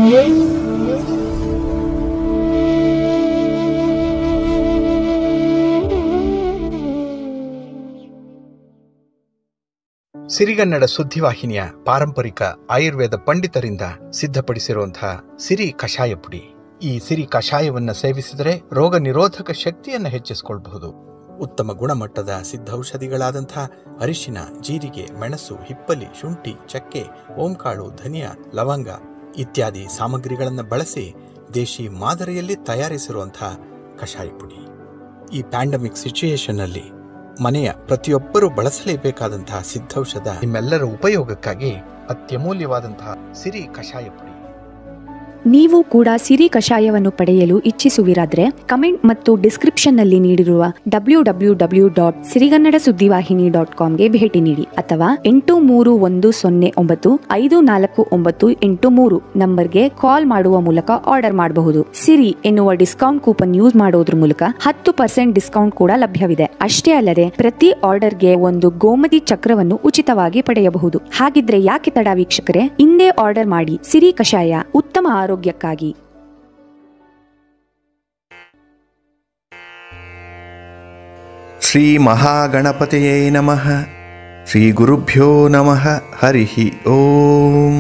ಸಿರಿಗನ್ನಡ ಸುದ್ದಿವಾಹಿನಿಯ ಪಾರಂಪರಿಕ ಆಯುರ್ವೇದ ಪಂಡಿತರಿಂದ ಸಿದ್ಧಪಡಿಸಿರುವಂತಹ ಸಿರಿ ಕಷಾಯ ಪುಡಿ ಈ ಸಿರಿ ಕಷಾಯವನ್ನ ಸೇವಿಸಿದರೆ ರೋಗ ನಿರೋಧಕ ಶಕ್ತಿಯನ್ನು ಹೆಚ್ಚಿಸಿಕೊಳ್ಳಬಹುದು ಉತ್ತಮ ಗುಣಮಟ್ಟದ ಸಿದ್ಧೌಷಧಿಗಳಾದಂತಹ ಅರಿಶಿನ ಜೀರಿಗೆ ಮೆಣಸು ಹಿಪ್ಪಲಿ ಶುಂಠಿ ಚಕ್ಕೆ ಓಂಕಾಳು ಧನಿಯಾ ಲವಂಗ ಇತ್ಯಾದಿ ಸಾಮಗ್ರಿಗಳನ್ನು ಬಳಸಿ ದೇಶಿ ಮಾದರಿಯಲ್ಲಿ ತಯಾರಿಸಿರುವಂತಹ ಕಷಾಯ ಪುಡಿ ಈ ಪ್ಯಾಂಡಮಿಕ್ ಸಿಚುಯೇಷನ್ ಅಲ್ಲಿ ಮನೆಯ ಪ್ರತಿಯೊಬ್ಬರೂ ಬಳಸಲೇಬೇಕಾದಂತಹ ಸಿದ್ಧೌಷಧ ನಿಮ್ಮೆಲ್ಲರ ಉಪಯೋಗಕ್ಕಾಗಿ ಅತ್ಯಮೂಲ್ಯವಾದಂತಹ ಸಿರಿ ಕಷಾಯ ಪುಡಿ ನೀವು ಕೂಡ ಸಿರಿ ಕಷಾಯವನ್ನು ಪಡೆಯಲು ಇಚ್ಛಿಸುವಿರಾದ್ರೆ ಕಮೆಂಟ್ ಮತ್ತು ಡಿಸ್ಕ್ರಿಪ್ಷನ್ನಲ್ಲಿ ನೀಡಿರುವ W W W dot Sirigannada ಸುದ್ದಿವಾಹಿನಿ ಡಾಟ್ ಕಾಮ್ಗೆ ಭೇಟಿ ನೀಡಿ ಅಥವಾ ಎಂಟು ಮೂರು ಒಂದು ಸೊನ್ನೆ ಒಂಬತ್ತು ಐದು ನಾಲ್ಕು ಒಂಬತ್ತು ಎಂಟು ಮೂರು ನಂಬರ್ಗೆ ಕಾಲ್ ಮಾಡುವ ಮೂಲಕ ಆರ್ಡರ್ ಮಾಡಬಹುದು ಸಿರಿ ಎನ್ನುವ ಡಿಸ್ಕೌಂಟ್ ಕೂಪನ್ ಯೂಸ್ ಮಾಡೋದ್ರ ಮೂಲಕ ಹತ್ತು ಪರ್ಸೆಂಟ್ ಡಿಸ್ಕೌಂಟ್ ಕೂಡ ಲಭ್ಯವಿದೆ ಅಷ್ಟೇ ಅಲ್ಲದೆ ಪ್ರತಿ ಆರ್ಡರ್ಗೆ ಒಂದು ಗೋಮತಿ ಚಕ್ರವನ್ನು ಉಚಿತವಾಗಿ ಪಡೆಯಬಹುದು ಹಾಗಿದ್ರೆ ಯಾಕೆ ತಡ ವೀಕ್ಷಕರೇ ಇಂದೇ ಆರ್ಡರ್ ಮಾಡಿ ಸಿರಿ ಕಷಾಯ ಉತ್ತಮ ಆರೋಗ್ಯಕ್ಕಾಗಿ ಶ್ರೀ ಮಹಾಗಣಪತಿಯೇ ನಮಃ ಶ್ರೀ ಗುರುಭ್ಯೋ ನಮಃ ಹರಿ ಓಂ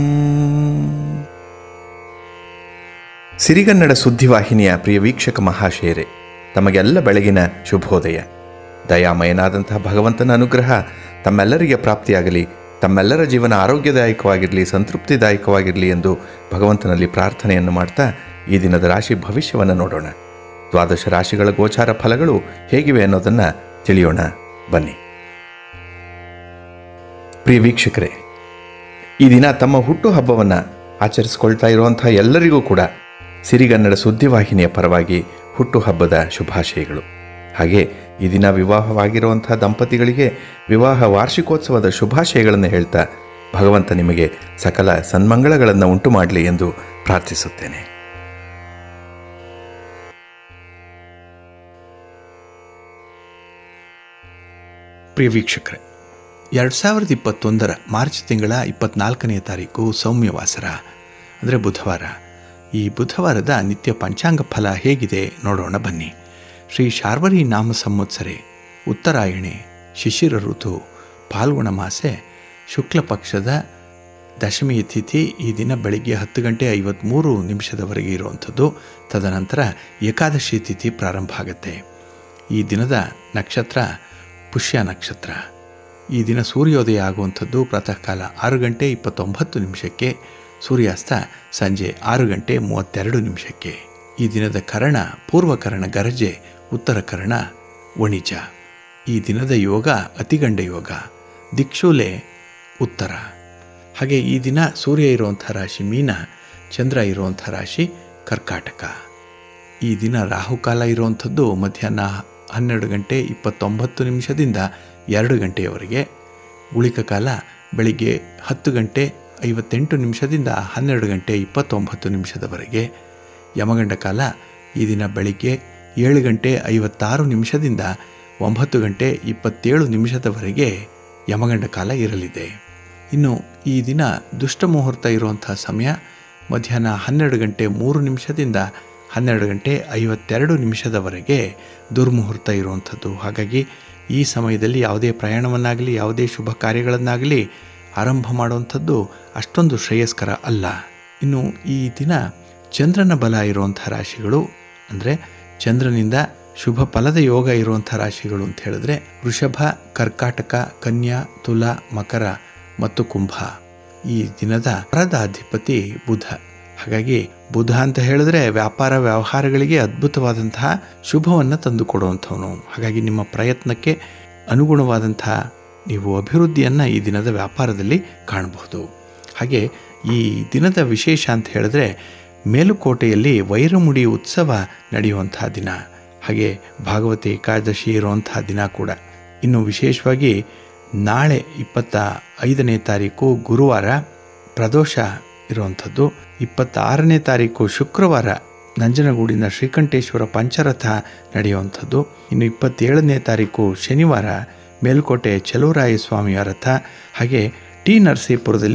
ಸಿರಿಗನ್ನಡ ಸುದ್ದಿವಾಹಿನಿಯ ಪ್ರಿಯ ವೀಕ್ಷಕ ಮಹಾಶಯರೇ ತಮಗೆಲ್ಲ ಬೆಳಗಿನ ಶುಭೋದಯ ದಯಾಮಯನಾದಂತಹ ಭಗವಂತನ ಅನುಗ್ರಹ ತಮ್ಮೆಲ್ಲರಿಗೆ ಪ್ರಾಪ್ತಿಯಾಗಲಿ ತಮ್ಮೆಲ್ಲರ ಜೀವನ ಆರೋಗ್ಯದಾಯಕವಾಗಿರಲಿ ಸಂತೃಪ್ತಿದಾಯಕವಾಗಿರಲಿ ಎಂದು ಭಗವಂತನಲ್ಲಿ ಪ್ರಾರ್ಥನೆಯನ್ನು ಮಾಡ್ತಾ ಈ ದಿನದ ರಾಶಿ ಭವಿಷ್ಯವನ್ನು ನೋಡೋಣ ದ್ವಾದಶ ರಾಶಿಗಳ ಗೋಚಾರ ಫಲಗಳು ಹೇಗಿವೆ ಅನ್ನೋದನ್ನು ತಿಳಿಯೋಣ ಬನ್ನಿ ಪ್ರಿಯ ವೀಕ್ಷಕರೇ ಈ ದಿನ ತಮ್ಮ ಹುಟ್ಟುಹಬ್ಬವನ್ನು ಆಚರಿಸಿಕೊಳ್ತಾ ಇರುವಂಥ ಎಲ್ಲರಿಗೂ ಕೂಡ ಸಿರಿಗನ್ನಡ ಸುದ್ದಿವಾಹಿನಿಯ ಪರವಾಗಿ ಹುಟ್ಟುಹಬ್ಬದ ಶುಭಾಶಯಗಳು ಹಾಗೆ ಈ ದಿನ ವಿವಾಹವಾಗಿರುವಂಥ ದಂಪತಿಗಳಿಗೆ ವಿವಾಹ ವಾರ್ಷಿಕೋತ್ಸವದ ಶುಭಾಶಯಗಳನ್ನು ಹೇಳ್ತಾ ಭಗವಂತ ನಿಮಗೆ ಸಕಲ ಸನ್ಮಂಗಳಗಳನ್ನು ಉಂಟು ಮಾಡಲಿ ಎಂದು ಪ್ರಾರ್ಥಿಸುತ್ತೇನೆ ಪ್ರಿಯ ವೀಕ್ಷಕರೇ ಎರಡು ಸಾವಿರದ ಇಪ್ಪತ್ತೊಂದರ ಮಾರ್ಚ್ ತಿಂಗಳ ಇಪ್ಪತ್ನಾಲ್ಕನೇ ತಾರೀಕು ಸೌಮ್ಯವಾಸರ ಅಂದರೆ ಬುಧವಾರ ಈ ಬುಧವಾರದ ನಿತ್ಯ ಪಂಚಾಂಗ ಫಲ ಹೇಗಿದೆ ನೋಡೋಣ ಬನ್ನಿ ಶ್ರೀ ಶಾರ್ವರಿ ನಾಮ ಸಂವತ್ಸರೆ ಉತ್ತರಾಯಣೆ ಶಿಶಿರ ಋತು ಪಾಲ್ಗುಣ ಮಾಸೆ ಶುಕ್ಲ ಪಕ್ಷದ ದಶಮಿ ತಿಥಿ ಈ ದಿನ ಬೆಳಿಗ್ಗೆ ಹತ್ತು ಗಂಟೆ ಐವತ್ತ್ಮೂರು ನಿಮಿಷದವರೆಗೆ ಇರುವಂಥದ್ದು ತದನಂತರ ಏಕಾದಶಿ ತಿಥಿ ಪ್ರಾರಂಭ ಆಗುತ್ತೆ ಈ ದಿನದ ನಕ್ಷತ್ರ ಪುಷ್ಯ ನಕ್ಷತ್ರ ಈ ದಿನ ಸೂರ್ಯೋದಯ ಆಗುವಂಥದ್ದು ಪ್ರಾತಃ ಕಾಲ ಆರು ಗಂಟೆ ಇಪ್ಪತ್ತೊಂಬತ್ತು ನಿಮಿಷಕ್ಕೆ ಸೂರ್ಯಾಸ್ತ ಸಂಜೆ ಆರು ಗಂಟೆ ಮೂವತ್ತೆರಡು ನಿಮಿಷಕ್ಕೆ ಈ ದಿನದ ಕರ್ಣ ಪೂರ್ವಕರ್ಣ ಗರಜೆ ಉತ್ತರ ಕರ್ಣ ವಣಿಜ ಈ ದಿನದ ಯೋಗ ಅತಿಗಂಡ ಯೋಗ ದಿಕ್ಷೂಲೆ ಉತ್ತರ ಹಾಗೆ ಈ ದಿನ ಸೂರ್ಯ ಇರುವಂಥ ರಾಶಿ ಮೀನ ಚಂದ್ರ ಇರುವಂಥ ರಾಶಿ ಕರ್ಕಾಟಕ ಈ ದಿನ ರಾಹುಕಾಲ ಇರುವಂಥದ್ದು ಮಧ್ಯಾಹ್ನ ಹನ್ನೆರಡು ಗಂಟೆ ಇಪ್ಪತ್ತೊಂಬತ್ತು ನಿಮಿಷದಿಂದ ಎರಡು ಗಂಟೆಯವರೆಗೆ ಉಳಿಕ ಕಾಲ ಬೆಳಿಗ್ಗೆ ಹತ್ತು ಗಂಟೆ ಐವತ್ತೆಂಟು ನಿಮಿಷದಿಂದ ಹನ್ನೆರಡು ಗಂಟೆ ಇಪ್ಪತ್ತೊಂಬತ್ತು ನಿಮಿಷದವರೆಗೆ ಯಮಗಂಡ ಕಾಲ ಈ ದಿನ ಬೆಳಿಗ್ಗೆ ಏಳು ಗಂಟೆ ಐವತ್ತಾರು ನಿಮಿಷದಿಂದ ಒಂಬತ್ತು ಗಂಟೆ ಇಪ್ಪತ್ತೇಳು ನಿಮಿಷದವರೆಗೆ ಯಮಗಂಡ ಕಾಲ ಇರಲಿದೆ ಇನ್ನು ಈ ದಿನ ದುಷ್ಟ ಮುಹೂರ್ತ ಇರುವಂಥ ಸಮಯ ಮಧ್ಯಾಹ್ನ ಹನ್ನೆರಡು ಗಂಟೆ ಮೂರು ನಿಮಿಷದಿಂದ ಹನ್ನೆರಡು ಗಂಟೆ ಐವತ್ತೆರಡು ನಿಮಿಷದವರೆಗೆ ದುರ್ಮುಹೂರ್ತ ಇರುವಂಥದ್ದು ಹಾಗಾಗಿ ಈ ಸಮಯದಲ್ಲಿ ಯಾವುದೇ ಪ್ರಯಾಣವನ್ನಾಗಲಿ ಯಾವುದೇ ಶುಭ ಕಾರ್ಯಗಳನ್ನಾಗಲಿ ಆರಂಭ ಮಾಡುವಂಥದ್ದು ಅಷ್ಟೊಂದು ಶ್ರೇಯಸ್ಕರ ಅಲ್ಲ ಇನ್ನು ಈ ದಿನ ಚಂದ್ರನ ಬಲ ಇರುವಂಥ ರಾಶಿಗಳು ಅಂದರೆ ಚಂದ್ರನಿಂದ ಶುಭ ಫಲದ ಯೋಗ ಇರುವಂಥ ರಾಶಿಗಳು ಅಂತ ಹೇಳಿದ್ರೆ ವೃಷಭ ಕರ್ಕಾಟಕ ಕನ್ಯಾ ತುಲ ಮಕರ ಮತ್ತು ಕುಂಭ ಈ ದಿನದ ವರದ ಅಧಿಪತಿ ಬುಧ ಹಾಗಾಗಿ ಬುಧ ಅಂತ ಹೇಳಿದ್ರೆ ವ್ಯಾಪಾರ ವ್ಯವಹಾರಗಳಿಗೆ ಅದ್ಭುತವಾದಂತಹ ಶುಭವನ್ನು ತಂದುಕೊಡುವಂಥವನು ಹಾಗಾಗಿ ನಿಮ್ಮ ಪ್ರಯತ್ನಕ್ಕೆ ಅನುಗುಣವಾದಂತಹ ನೀವು ಅಭಿವೃದ್ಧಿಯನ್ನು ಈ ದಿನದ ವ್ಯಾಪಾರದಲ್ಲಿ ಕಾಣಬಹುದು ಹಾಗೆ ಈ ದಿನದ ವಿಶೇಷ ಅಂತ ಹೇಳಿದ್ರೆ ಮೇಲುಕೋಟೆಯಲ್ಲಿ ವೈರಮುಡಿ ಉತ್ಸವ ನಡೆಯುವಂತಹ ದಿನ ಹಾಗೆ ಭಾಗವತಿ ಏಕಾದಶಿ ಇರುವಂತಹ ದಿನ ಕೂಡ ಇನ್ನು ವಿಶೇಷವಾಗಿ ನಾಳೆ ಇಪ್ಪತ್ತ ಐದನೇ ತಾರೀಕು ಗುರುವಾರ ಪ್ರದೋಷ ಇರುವಂಥದ್ದು ಇಪ್ಪತ್ತಾರನೇ ತಾರೀಕು ಶುಕ್ರವಾರ ನಂಜನಗೂಡಿನ ಶ್ರೀಕಂಠೇಶ್ವರ ಪಂಚರಥ ನಡೆಯುವಂಥದ್ದು ಇನ್ನು ಇಪ್ಪತ್ತೇಳನೇ ತಾರೀಕು ಶನಿವಾರ ಮೇಲ್ಕೋಟೆ ಚಲುವರಾಯ ಸ್ವಾಮಿಯ ರಥ ಹಾಗೆ ಟಿ ನರಸೀಪುರದಲ್ಲಿ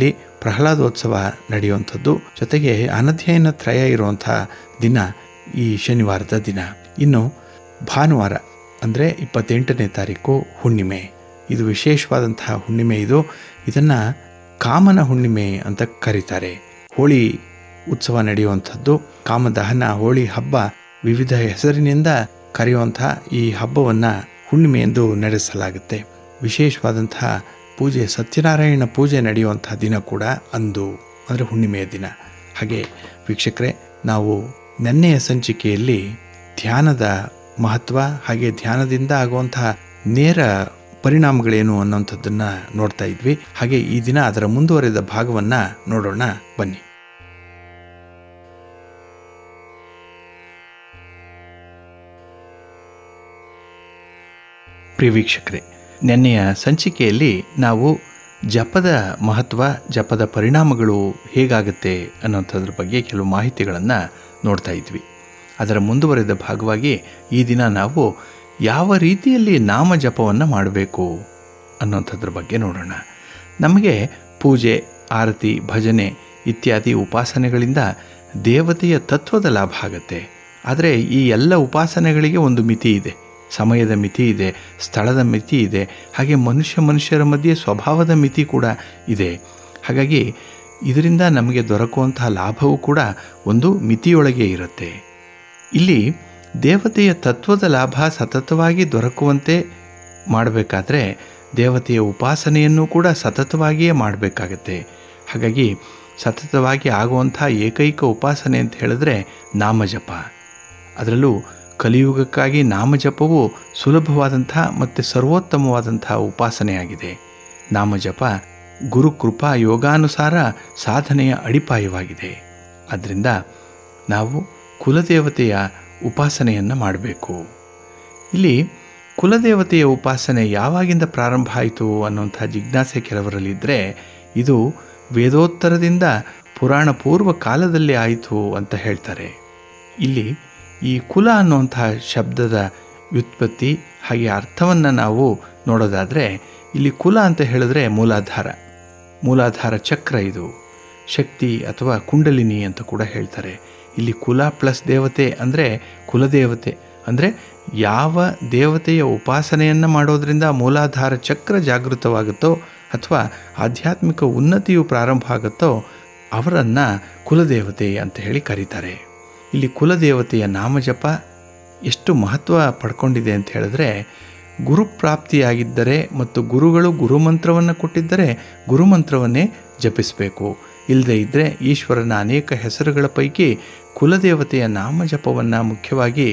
ಪ್ರಹ್ಲಾದೋತ್ಸವ ನಡೆಯುವಂಥದ್ದು ಜೊತೆಗೆ ಅನಧ್ಯಯನ ತ್ರಯ ಇರುವಂಥ ದಿನ ಈ ಶನಿವಾರದ ದಿನ ಇನ್ನು ಭಾನುವಾರ ಅಂದರೆ ಇಪ್ಪತ್ತೆಂಟನೇ ತಾರೀಕು ಹುಣ್ಣಿಮೆ ಇದು ವಿಶೇಷವಾದಂತಹ ಹುಣ್ಣಿಮೆ ಇದು ಇದನ್ನು ಕಾಮನ ಹುಣ್ಣಿಮೆ ಅಂತ ಕರೀತಾರೆ ಹೋಳಿ ಉತ್ಸವ ನಡೆಯುವಂಥದ್ದು ಕಾಮದಹನ ಹೋಳಿ ಹಬ್ಬ ವಿವಿಧ ಹೆಸರಿನಿಂದ ಕರೆಯುವಂಥ ಈ ಹಬ್ಬವನ್ನು ಹುಣ್ಣಿಮೆ ಎಂದು ನಡೆಸಲಾಗುತ್ತೆ ವಿಶೇಷವಾದಂತಹ ಪೂಜೆ ಸತ್ಯನಾರಾಯಣ ಪೂಜೆ ನಡೆಯುವಂಥ ದಿನ ಕೂಡ ಅಂದು ಅಂದರೆ ಹುಣ್ಣಿಮೆಯ ದಿನ ಹಾಗೆ ವೀಕ್ಷಕರೇ ನಾವು ನೆನ್ನೆಯ ಸಂಚಿಕೆಯಲ್ಲಿ ಧ್ಯಾನದ ಮಹತ್ವ ಹಾಗೆ ಧ್ಯಾನದಿಂದ ಆಗುವಂತಹ ನೇರ ಪರಿಣಾಮಗಳೇನು ಅನ್ನೋಂಥದ್ದನ್ನು ನೋಡ್ತಾ ಇದ್ವಿ ಹಾಗೆ ಈ ದಿನ ಅದರ ಮುಂದುವರೆದ ಭಾಗವನ್ನು ನೋಡೋಣ ಬನ್ನಿ ಪ್ರಿಯ ವೀಕ್ಷಕರೇ ನೆನ್ನೆಯ ಸಂಚಿಕೆಯಲ್ಲಿ ನಾವು ಜಪದ ಮಹತ್ವ ಜಪದ ಪರಿಣಾಮಗಳು ಹೇಗಾಗುತ್ತೆ ಅನ್ನೋಂಥದ್ರ ಬಗ್ಗೆ ಕೆಲವು ಮಾಹಿತಿಗಳನ್ನು ನೋಡ್ತಾ ಇದ್ವಿ ಅದರ ಮುಂದುವರೆದ ಭಾಗವಾಗಿ ಈ ದಿನ ನಾವು ಯಾವ ರೀತಿಯಲ್ಲಿ ನಾಮ ಜಪವನ್ನು ಮಾಡಬೇಕು ಅನ್ನೋಂಥದ್ರ ಬಗ್ಗೆ ನೋಡೋಣ ನಮಗೆ ಪೂಜೆ ಆರತಿ ಭಜನೆ ಇತ್ಯಾದಿ ಉಪಾಸನೆಗಳಿಂದ ದೇವತೆಯ ತತ್ವದ ಲಾಭ ಆಗುತ್ತೆ ಆದರೆ ಈ ಎಲ್ಲ ಉಪಾಸನೆಗಳಿಗೆ ಒಂದು ಮಿತಿ ಇದೆ ಸಮಯದ ಮಿತಿ ಇದೆ ಸ್ಥಳದ ಮಿತಿ ಇದೆ ಹಾಗೆ ಮನುಷ್ಯ ಮನುಷ್ಯರ ಮಧ್ಯೆ ಸ್ವಭಾವದ ಮಿತಿ ಕೂಡ ಇದೆ ಹಾಗಾಗಿ ಇದರಿಂದ ನಮಗೆ ದೊರಕುವಂತಹ ಲಾಭವೂ ಕೂಡ ಒಂದು ಮಿತಿಯೊಳಗೆ ಇರುತ್ತೆ ಇಲ್ಲಿ ದೇವತೆಯ ತತ್ವದ ಲಾಭ ಸತತವಾಗಿ ದೊರಕುವಂತೆ ಮಾಡಬೇಕಾದ್ರೆ ದೇವತೆಯ ಉಪಾಸನೆಯನ್ನು ಕೂಡ ಸತತವಾಗಿಯೇ ಮಾಡಬೇಕಾಗತ್ತೆ ಹಾಗಾಗಿ ಸತತವಾಗಿ ಆಗುವಂಥ ಏಕೈಕ ಉಪಾಸನೆ ಅಂತ ಹೇಳಿದ್ರೆ ನಾಮಜಪ ಅದರಲ್ಲೂ ಕಲಿಯುಗಕ್ಕಾಗಿ ನಾಮಜಪವು ಸುಲಭವಾದಂಥ ಮತ್ತು ಸರ್ವೋತ್ತಮವಾದಂಥ ಉಪಾಸನೆಯಾಗಿದೆ ನಾಮಜಪ ಗುರುಕೃಪಾ ಯೋಗಾನುಸಾರ ಸಾಧನೆಯ ಅಡಿಪಾಯವಾಗಿದೆ ಆದ್ದರಿಂದ ನಾವು ಕುಲದೇವತೆಯ ಉಪಾಸನೆಯನ್ನು ಮಾಡಬೇಕು ಇಲ್ಲಿ ಕುಲದೇವತೆಯ ಉಪಾಸನೆ ಯಾವಾಗಿಂದ ಪ್ರಾರಂಭ ಆಯಿತು ಅನ್ನುವಂಥ ಜಿಜ್ಞಾಸೆ ಕೆಲವರಲ್ಲಿದ್ದರೆ ಇದು ವೇದೋತ್ತರದಿಂದ ಪುರಾಣ ಪೂರ್ವ ಕಾಲದಲ್ಲಿ ಆಯಿತು ಅಂತ ಹೇಳ್ತಾರೆ ಇಲ್ಲಿ ಈ ಕುಲ ಅನ್ನುವಂಥ ಶಬ್ದದ ವ್ಯುತ್ಪತ್ತಿ ಹಾಗೆ ಅರ್ಥವನ್ನು ನಾವು ನೋಡೋದಾದರೆ ಇಲ್ಲಿ ಕುಲ ಅಂತ ಹೇಳಿದ್ರೆ ಮೂಲಾಧಾರ ಮೂಲಾಧಾರ ಚಕ್ರ ಇದು ಶಕ್ತಿ ಅಥವಾ ಕುಂಡಲಿನಿ ಅಂತ ಕೂಡ ಹೇಳ್ತಾರೆ ಇಲ್ಲಿ ಕುಲ ಪ್ಲಸ್ ದೇವತೆ ಅಂದರೆ ಕುಲದೇವತೆ ಅಂದರೆ ಯಾವ ದೇವತೆಯ ಉಪಾಸನೆಯನ್ನು ಮಾಡೋದರಿಂದ ಮೂಲಾಧಾರ ಚಕ್ರ ಜಾಗೃತವಾಗುತ್ತೋ ಅಥವಾ ಆಧ್ಯಾತ್ಮಿಕ ಉನ್ನತಿಯು ಪ್ರಾರಂಭ ಆಗುತ್ತೋ ಅವರನ್ನು ಕುಲದೇವತೆ ಅಂತ ಹೇಳಿ ಕರೀತಾರೆ ಇಲ್ಲಿ ಕುಲದೇವತೆಯ ನಾಮಜಪ ಎಷ್ಟು ಮಹತ್ವ ಪಡ್ಕೊಂಡಿದೆ ಅಂತ ಹೇಳಿದ್ರೆ ಗುರುಪ್ರಾಪ್ತಿಯಾಗಿದ್ದರೆ ಮತ್ತು ಗುರುಗಳು ಗುರುಮಂತ್ರವನ್ನು ಕೊಟ್ಟಿದ್ದರೆ ಗುರುಮಂತ್ರವನ್ನೇ ಜಪಿಸಬೇಕು ಇಲ್ಲದೇ ಇದ್ದರೆ ಈಶ್ವರನ ಅನೇಕ ಹೆಸರುಗಳ ಪೈಕಿ ಕುಲದೇವತೆಯ ನಾಮಜಪವನ್ನು ಮುಖ್ಯವಾಗಿ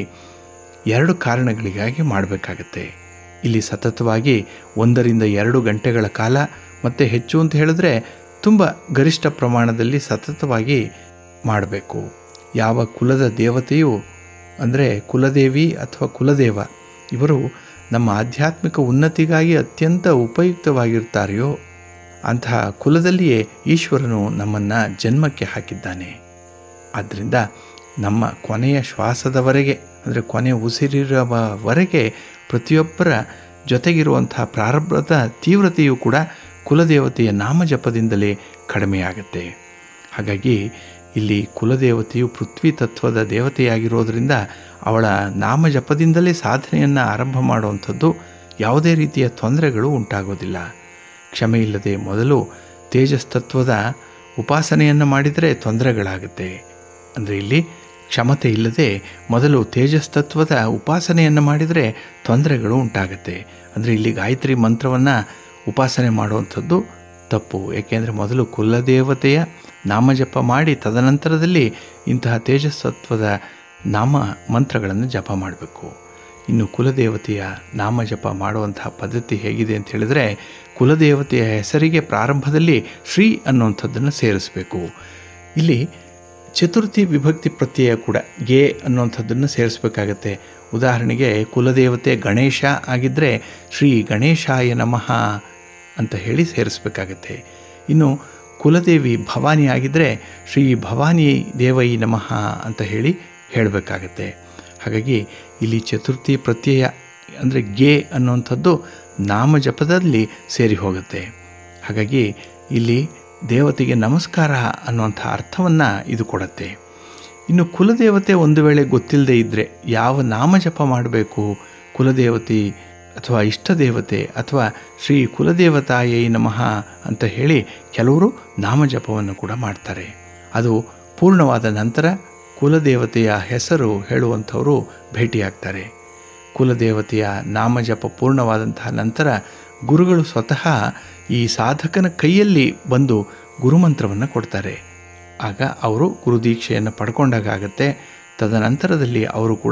ಎರಡು ಕಾರಣಗಳಿಗಾಗಿ ಮಾಡಬೇಕಾಗತ್ತೆ ಇಲ್ಲಿ ಸತತವಾಗಿ ಒಂದರಿಂದ ಎರಡು ಗಂಟೆಗಳ ಕಾಲ ಮತ್ತು ಹೆಚ್ಚು ಅಂತ ಹೇಳಿದ್ರೆ ತುಂಬ ಗರಿಷ್ಠ ಪ್ರಮಾಣದಲ್ಲಿ ಸತತವಾಗಿ ಮಾಡಬೇಕು ಯಾವ ಕುಲದ ದೇವತೆಯು ಅಂದರೆ ಕುಲದೇವಿ ಅಥವಾ ಕುಲದೇವ ಇವರು ನಮ್ಮ ಆಧ್ಯಾತ್ಮಿಕ ಉನ್ನತಿಗಾಗಿ ಅತ್ಯಂತ ಉಪಯುಕ್ತವಾಗಿರ್ತಾರೆಯೋ ಅಂತಹ ಕುಲದಲ್ಲಿಯೇ ಈಶ್ವರನು ನಮ್ಮನ್ನು ಜನ್ಮಕ್ಕೆ ಹಾಕಿದ್ದಾನೆ ಆದ್ದರಿಂದ ನಮ್ಮ ಕೊನೆಯ ಶ್ವಾಸದವರೆಗೆ ಅಂದರೆ ಕೊನೆಯ ಉಸಿರಿರುವವರೆಗೆ ಪ್ರತಿಯೊಬ್ಬರ ಜೊತೆಗಿರುವಂಥ ಪ್ರಾರಬ್ಧದ ತೀವ್ರತೆಯೂ ಕೂಡ ಕುಲದೇವತೆಯ ನಾಮಜಪದಿಂದಲೇ ಕಡಿಮೆಯಾಗುತ್ತೆ ಹಾಗಾಗಿ ಇಲ್ಲಿ ಕುಲದೇವತೆಯು ಪೃಥ್ವಿ ತತ್ವದ ದೇವತೆಯಾಗಿರೋದರಿಂದ ಅವಳ ನಾಮಜಪದಿಂದಲೇ ಸಾಧನೆಯನ್ನು ಆರಂಭ ಮಾಡುವಂಥದ್ದು ಯಾವುದೇ ರೀತಿಯ ತೊಂದರೆಗಳು ಉಂಟಾಗೋದಿಲ್ಲ ಕ್ಷಮೆ ಇಲ್ಲದೆ ಮೊದಲು ತೇಜಸ್ತತ್ವದ ಉಪಾಸನೆಯನ್ನು ಮಾಡಿದರೆ ತೊಂದರೆಗಳಾಗುತ್ತೆ ಅಂದರೆ ಇಲ್ಲಿ ಕ್ಷಮತೆ ಇಲ್ಲದೆ ಮೊದಲು ತೇಜಸ್ತತ್ವದ ಉಪಾಸನೆಯನ್ನು ಮಾಡಿದರೆ ತೊಂದರೆಗಳು ಉಂಟಾಗುತ್ತೆ ಅಂದರೆ ಇಲ್ಲಿ ಗಾಯತ್ರಿ ಮಂತ್ರವನ್ನು ಉಪಾಸನೆ ಮಾಡುವಂಥದ್ದು ತಪ್ಪು ಏಕೆಂದರೆ ಮೊದಲು ಕುಲದೇವತೆಯ ನಾಮಜಪ ಮಾಡಿ ತದನಂತರದಲ್ಲಿ ಇಂತಹ ತೇಜಸ್ತತ್ವದ ನಾಮ ಮಂತ್ರಗಳನ್ನು ಜಪ ಮಾಡಬೇಕು ಇನ್ನು ಕುಲದೇವತೆಯ ನಾಮಜಪ ಮಾಡುವಂತಹ ಪದ್ಧತಿ ಹೇಗಿದೆ ಅಂತ ಹೇಳಿದ್ರೆ ಕುಲದೇವತೆಯ ಹೆಸರಿಗೆ ಪ್ರಾರಂಭದಲ್ಲಿ ಶ್ರೀ ಅನ್ನುವಂಥದ್ದನ್ನು ಸೇರಿಸಬೇಕು ಇಲ್ಲಿ ಚತುರ್ಥಿ ವಿಭಕ್ತಿ ಪ್ರತ್ಯಯ ಕೂಡ ಗೆ ಅನ್ನುವಂಥದ್ದನ್ನು ಸೇರಿಸಬೇಕಾಗತ್ತೆ ಉದಾಹರಣೆಗೆ ಕುಲದೇವತೆ ಗಣೇಶ ಆಗಿದ್ದರೆ ಶ್ರೀ ಗಣೇಶಾಯ ನಮಃ ಅಂತ ಹೇಳಿ ಸೇರಿಸಬೇಕಾಗತ್ತೆ ಇನ್ನು ಕುಲದೇವಿ ಭವಾನಿ ಆಗಿದ್ದರೆ ಶ್ರೀ ಭವಾನಿ ದೇವೈ ನಮಃ ಅಂತ ಹೇಳಿ ಹೇಳಬೇಕಾಗತ್ತೆ ಹಾಗಾಗಿ ಇಲ್ಲಿ ಚತುರ್ಥಿ ಪ್ರತ್ಯಯ ಅಂದರೆ ಗೆ ಅನ್ನುವಂಥದ್ದು ನಾಮಜಪದಲ್ಲಿ ಸೇರಿ ಹೋಗುತ್ತೆ ಹಾಗಾಗಿ ಇಲ್ಲಿ ದೇವತೆಗೆ ನಮಸ್ಕಾರ ಅನ್ನುವಂಥ ಅರ್ಥವನ್ನು ಇದು ಕೊಡುತ್ತೆ ಇನ್ನು ಕುಲದೇವತೆ ಒಂದು ವೇಳೆ ಗೊತ್ತಿಲ್ಲದೆ ಇದ್ದರೆ ಯಾವ ನಾಮಜಪ ಮಾಡಬೇಕು ಕುಲದೇವತೆ ಅಥವಾ ಇಷ್ಟ ದೇವತೆ ಅಥವಾ ಶ್ರೀ ಕುಲದೇವತಾಯೈ ನಮಃ ಅಂತ ಹೇಳಿ ಕೆಲವರು ನಾಮಜಪವನ್ನು ಕೂಡ ಮಾಡ್ತಾರೆ ಅದು ಪೂರ್ಣವಾದ ನಂತರ ಕುಲದೇವತೆಯ ಹೆಸರು ಹೇಳುವಂಥವರು ಭೇಟಿಯಾಗ್ತಾರೆ ಕುಲದೇವತೆಯ ನಾಮಜಪ ಪೂರ್ಣವಾದಂತಹ ನಂತರ ಗುರುಗಳು ಸ್ವತಃ ಈ ಸಾಧಕನ ಕೈಯಲ್ಲಿ ಬಂದು ಗುರುಮಂತ್ರವನ್ನು ಕೊಡ್ತಾರೆ ಆಗ ಅವರು ಗುರುದೀಕ್ಷೆಯನ್ನು ಪಡ್ಕೊಂಡಾಗತ್ತೆ ತದನಂತರದಲ್ಲಿ ಅವರು ಕೂಡ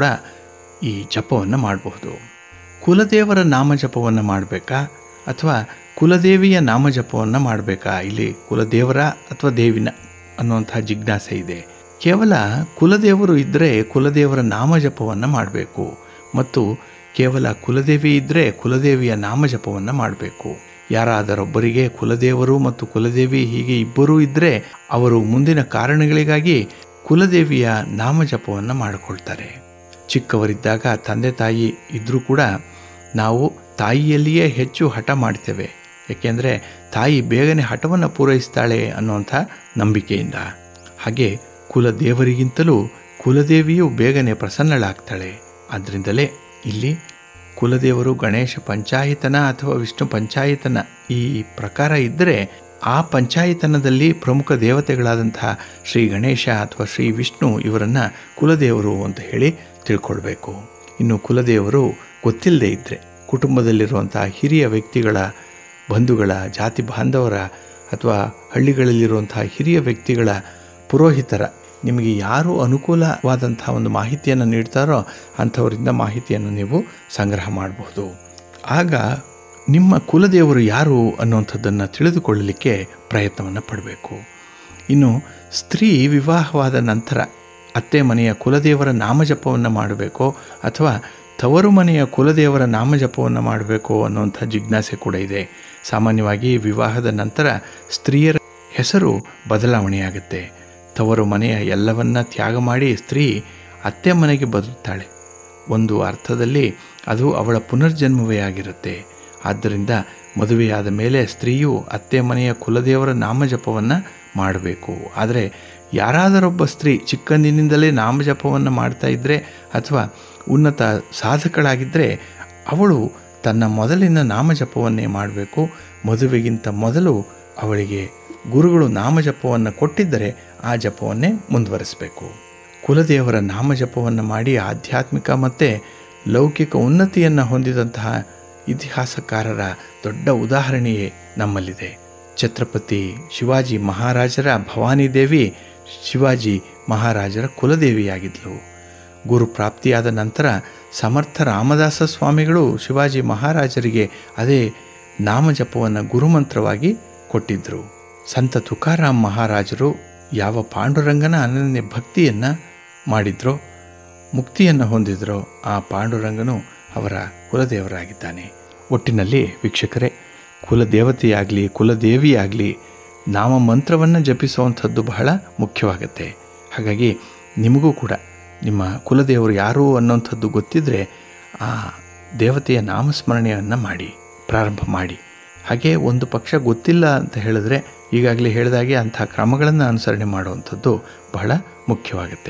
ಈ ಜಪವನ್ನು ಮಾಡಬಹುದು ಕುಲದೇವರ ನಾಮಜಪವನ್ನು ಮಾಡಬೇಕಾ ಅಥವಾ ಕುಲದೇವಿಯ ನಾಮಜಪವನ್ನು ಮಾಡಬೇಕಾ ಇಲ್ಲಿ ಕುಲದೇವರ ಅಥವಾ ದೇವಿನ ಅನ್ನುವಂಥ ಜಿಜ್ಞಾಸೆ ಇದೆ ಕೇವಲ ಕುಲದೇವರು ಇದ್ದರೆ ಕುಲದೇವರ ನಾಮಜಪವನ್ನು ಮಾಡಬೇಕು ಮತ್ತು ಕೇವಲ ಕುಲದೇವಿ ಇದ್ದರೆ ಕುಲದೇವಿಯ ನಾಮಜಪವನ್ನು ಮಾಡಬೇಕು ಯಾರಾದರೊಬ್ಬರಿಗೆ ಕುಲದೇವರು ಮತ್ತು ಕುಲದೇವಿ ಹೀಗೆ ಇಬ್ಬರೂ ಇದ್ದರೆ ಅವರು ಮುಂದಿನ ಕಾರಣಗಳಿಗಾಗಿ ಕುಲದೇವಿಯ ನಾಮಜಪವನ್ನು ಮಾಡಿಕೊಳ್ತಾರೆ ಚಿಕ್ಕವರಿದ್ದಾಗ ತಂದೆ ತಾಯಿ ಇದ್ದರೂ ಕೂಡ ನಾವು ತಾಯಿಯಲ್ಲಿಯೇ ಹೆಚ್ಚು ಹಠ ಮಾಡ್ತೇವೆ ಏಕೆಂದರೆ ತಾಯಿ ಬೇಗನೆ ಹಠವನ್ನು ಪೂರೈಸ್ತಾಳೆ ಅನ್ನುವಂಥ ನಂಬಿಕೆಯಿಂದ ಹಾಗೆ ಕುಲದೇವರಿಗಿಂತಲೂ ಕುಲದೇವಿಯು ಬೇಗನೆ ಪ್ರಸನ್ನಳಾಗ್ತಾಳೆ ಆದ್ದರಿಂದಲೇ ಇಲ್ಲಿ ಕುಲದೇವರು ಗಣೇಶ ಪಂಚಾಯತನ ಅಥವಾ ವಿಷ್ಣು ಪಂಚಾಯತನ ಈ ಪ್ರಕಾರ ಇದ್ದರೆ ಆ ಪಂಚಾಯತನದಲ್ಲಿ ಪ್ರಮುಖ ದೇವತೆಗಳಾದಂತಹ ಶ್ರೀ ಗಣೇಶ ಅಥವಾ ಶ್ರೀ ವಿಷ್ಣು ಇವರನ್ನು ಕುಲದೇವರು ಅಂತ ಹೇಳಿ ತಿಳ್ಕೊಳ್ಬೇಕು ಇನ್ನು ಕುಲದೇವರು ಗೊತ್ತಿಲ್ಲದೆ ಇದ್ದರೆ ಕುಟುಂಬದಲ್ಲಿರುವಂಥ ಹಿರಿಯ ವ್ಯಕ್ತಿಗಳ ಬಂಧುಗಳ ಜಾತಿ ಬಾಂಧವರ ಅಥವಾ ಹಳ್ಳಿಗಳಲ್ಲಿರುವಂಥ ಹಿರಿಯ ವ್ಯಕ್ತಿಗಳ ಪುರೋಹಿತರ ನಿಮಗೆ ಯಾರು ಅನುಕೂಲವಾದಂಥ ಒಂದು ಮಾಹಿತಿಯನ್ನು ನೀಡ್ತಾರೋ ಅಂಥವರಿಂದ ಮಾಹಿತಿಯನ್ನು ನೀವು ಸಂಗ್ರಹ ಮಾಡಬಹುದು ಆಗ ನಿಮ್ಮ ಕುಲದೇವರು ಯಾರು ಅನ್ನುವಂಥದ್ದನ್ನು ತಿಳಿದುಕೊಳ್ಳಲಿಕ್ಕೆ ಪ್ರಯತ್ನವನ್ನು ಪಡಬೇಕು ಇನ್ನು ಸ್ತ್ರೀ ವಿವಾಹವಾದ ನಂತರ ಅತ್ತೆ ಮನೆಯ ಕುಲದೇವರ ನಾಮಜಪವನ್ನು ಮಾಡಬೇಕೋ ಅಥವಾ ತವರು ಮನೆಯ ಕುಲದೇವರ ನಾಮಜಪವನ್ನು ಮಾಡಬೇಕು ಅನ್ನುವಂಥ ಜಿಜ್ಞಾಸೆ ಕೂಡ ಇದೆ ಸಾಮಾನ್ಯವಾಗಿ ವಿವಾಹದ ನಂತರ ಸ್ತ್ರೀಯರ ಹೆಸರು ಬದಲಾವಣೆಯಾಗುತ್ತೆ ತವರು ಮನೆಯ ಎಲ್ಲವನ್ನ ತ್ಯಾಗ ಮಾಡಿ ಸ್ತ್ರೀ ಅತ್ತೆ ಮನೆಗೆ ಬದುಕ್ತಾಳೆ ಒಂದು ಅರ್ಥದಲ್ಲಿ ಅದು ಅವಳ ಪುನರ್ಜನ್ಮವೇ ಆಗಿರುತ್ತೆ ಆದ್ದರಿಂದ ಮದುವೆಯಾದ ಮೇಲೆ ಸ್ತ್ರೀಯು ಅತ್ತೆ ಮನೆಯ ಕುಲದೇವರ ನಾಮಜಪವನ್ನು ಮಾಡಬೇಕು ಆದರೆ ಯಾರಾದರೊಬ್ಬ ಸ್ತ್ರೀ ಚಿಕ್ಕಂದಿನಿಂದಲೇ ನಾಮಜಪವನ್ನು ಮಾಡ್ತಾ ಇದ್ದರೆ ಅಥವಾ ಉನ್ನತ ಸಾಧಕಳಾಗಿದ್ದರೆ ಅವಳು ತನ್ನ ಮೊದಲಿನ ನಾಮಜಪವನ್ನೇ ಮಾಡಬೇಕು ಮದುವೆಗಿಂತ ಮೊದಲು ಅವಳಿಗೆ ಗುರುಗಳು ನಾಮಜಪವನ್ನು ಕೊಟ್ಟಿದ್ದರೆ ಆ ಜಪವನ್ನೇ ಮುಂದುವರಿಸಬೇಕು ಕುಲದೇವರ ನಾಮಜಪವನ್ನು ಮಾಡಿ ಆಧ್ಯಾತ್ಮಿಕ ಮತ್ತು ಲೌಕಿಕ ಉನ್ನತಿಯನ್ನು ಹೊಂದಿದಂತಹ ಇತಿಹಾಸಕಾರರ ದೊಡ್ಡ ಉದಾಹರಣೆಯೇ ನಮ್ಮಲ್ಲಿದೆ ಛತ್ರಪತಿ ಶಿವಾಜಿ ಮಹಾರಾಜರ ಭವಾನಿ ದೇವಿ ಶಿವಾಜಿ ಮಹಾರಾಜರ ಕುಲದೇವಿಯಾಗಿದ್ಲು ಗುರು ಪ್ರಾಪ್ತಿಯಾದ ನಂತರ ಸಮರ್ಥ ರಾಮದಾಸ ಸ್ವಾಮಿಗಳು ಶಿವಾಜಿ ಮಹಾರಾಜರಿಗೆ ಅದೇ ನಾಮಜಪವನ್ನು ಗುರುಮಂತ್ರವಾಗಿ ಕೊಟ್ಟಿದ್ದರು ಸಂತ ತುಕಾರಾಮ್ ಮಹಾರಾಜರು ಯಾವ ಪಾಂಡುರಂಗನ ಅನನ್ಯ ಭಕ್ತಿಯನ್ನು ಮಾಡಿದ್ರೋ ಮುಕ್ತಿಯನ್ನು ಹೊಂದಿದ್ರೋ ಆ ಪಾಂಡುರಂಗನು ಅವರ ಕುಲದೇವರಾಗಿದ್ದಾನೆ ಒಟ್ಟಿನಲ್ಲಿ ವೀಕ್ಷಕರೇ ಕುಲದೇವತೆಯಾಗಲಿ ಕುಲದೇವಿಯಾಗಲಿ ನಾಮ ಮಂತ್ರವನ್ನು ಜಪಿಸುವಂಥದ್ದು ಬಹಳ ಮುಖ್ಯವಾಗುತ್ತೆ ಹಾಗಾಗಿ ನಿಮಗೂ ಕೂಡ ನಿಮ್ಮ ಕುಲದೇವರು ಯಾರು ಅನ್ನೋಂಥದ್ದು ಗೊತ್ತಿದ್ದರೆ ಆ ದೇವತೆಯ ನಾಮಸ್ಮರಣೆಯನ್ನು ಮಾಡಿ ಪ್ರಾರಂಭ ಮಾಡಿ ಹಾಗೆ ಒಂದು ಪಕ್ಷ ಗೊತ್ತಿಲ್ಲ ಅಂತ ಹೇಳಿದ್ರೆ ಈಗಾಗಲೇ ಹೇಳಿದಾಗೆ ಅಂಥ ಕ್ರಮಗಳನ್ನು ಅನುಸರಣೆ ಮಾಡುವಂಥದ್ದು ಬಹಳ ಮುಖ್ಯವಾಗುತ್ತೆ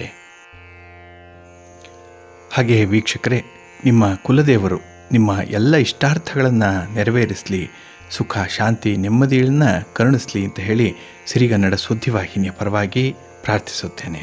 ಹಾಗೆ ವೀಕ್ಷಕರೇ ನಿಮ್ಮ ಕುಲದೇವರು ನಿಮ್ಮ ಎಲ್ಲ ಇಷ್ಟಾರ್ಥಗಳನ್ನು ನೆರವೇರಿಸಲಿ ಸುಖ ಶಾಂತಿ ನೆಮ್ಮದಿಯನ್ನು ಕರುಣಿಸಲಿ ಅಂತ ಹೇಳಿ ಸಿರಿಗನ್ನಡ ಸುದ್ದಿವಾಹಿನಿಯ ಪರವಾಗಿ ಪ್ರಾರ್ಥಿಸುತ್ತೇನೆ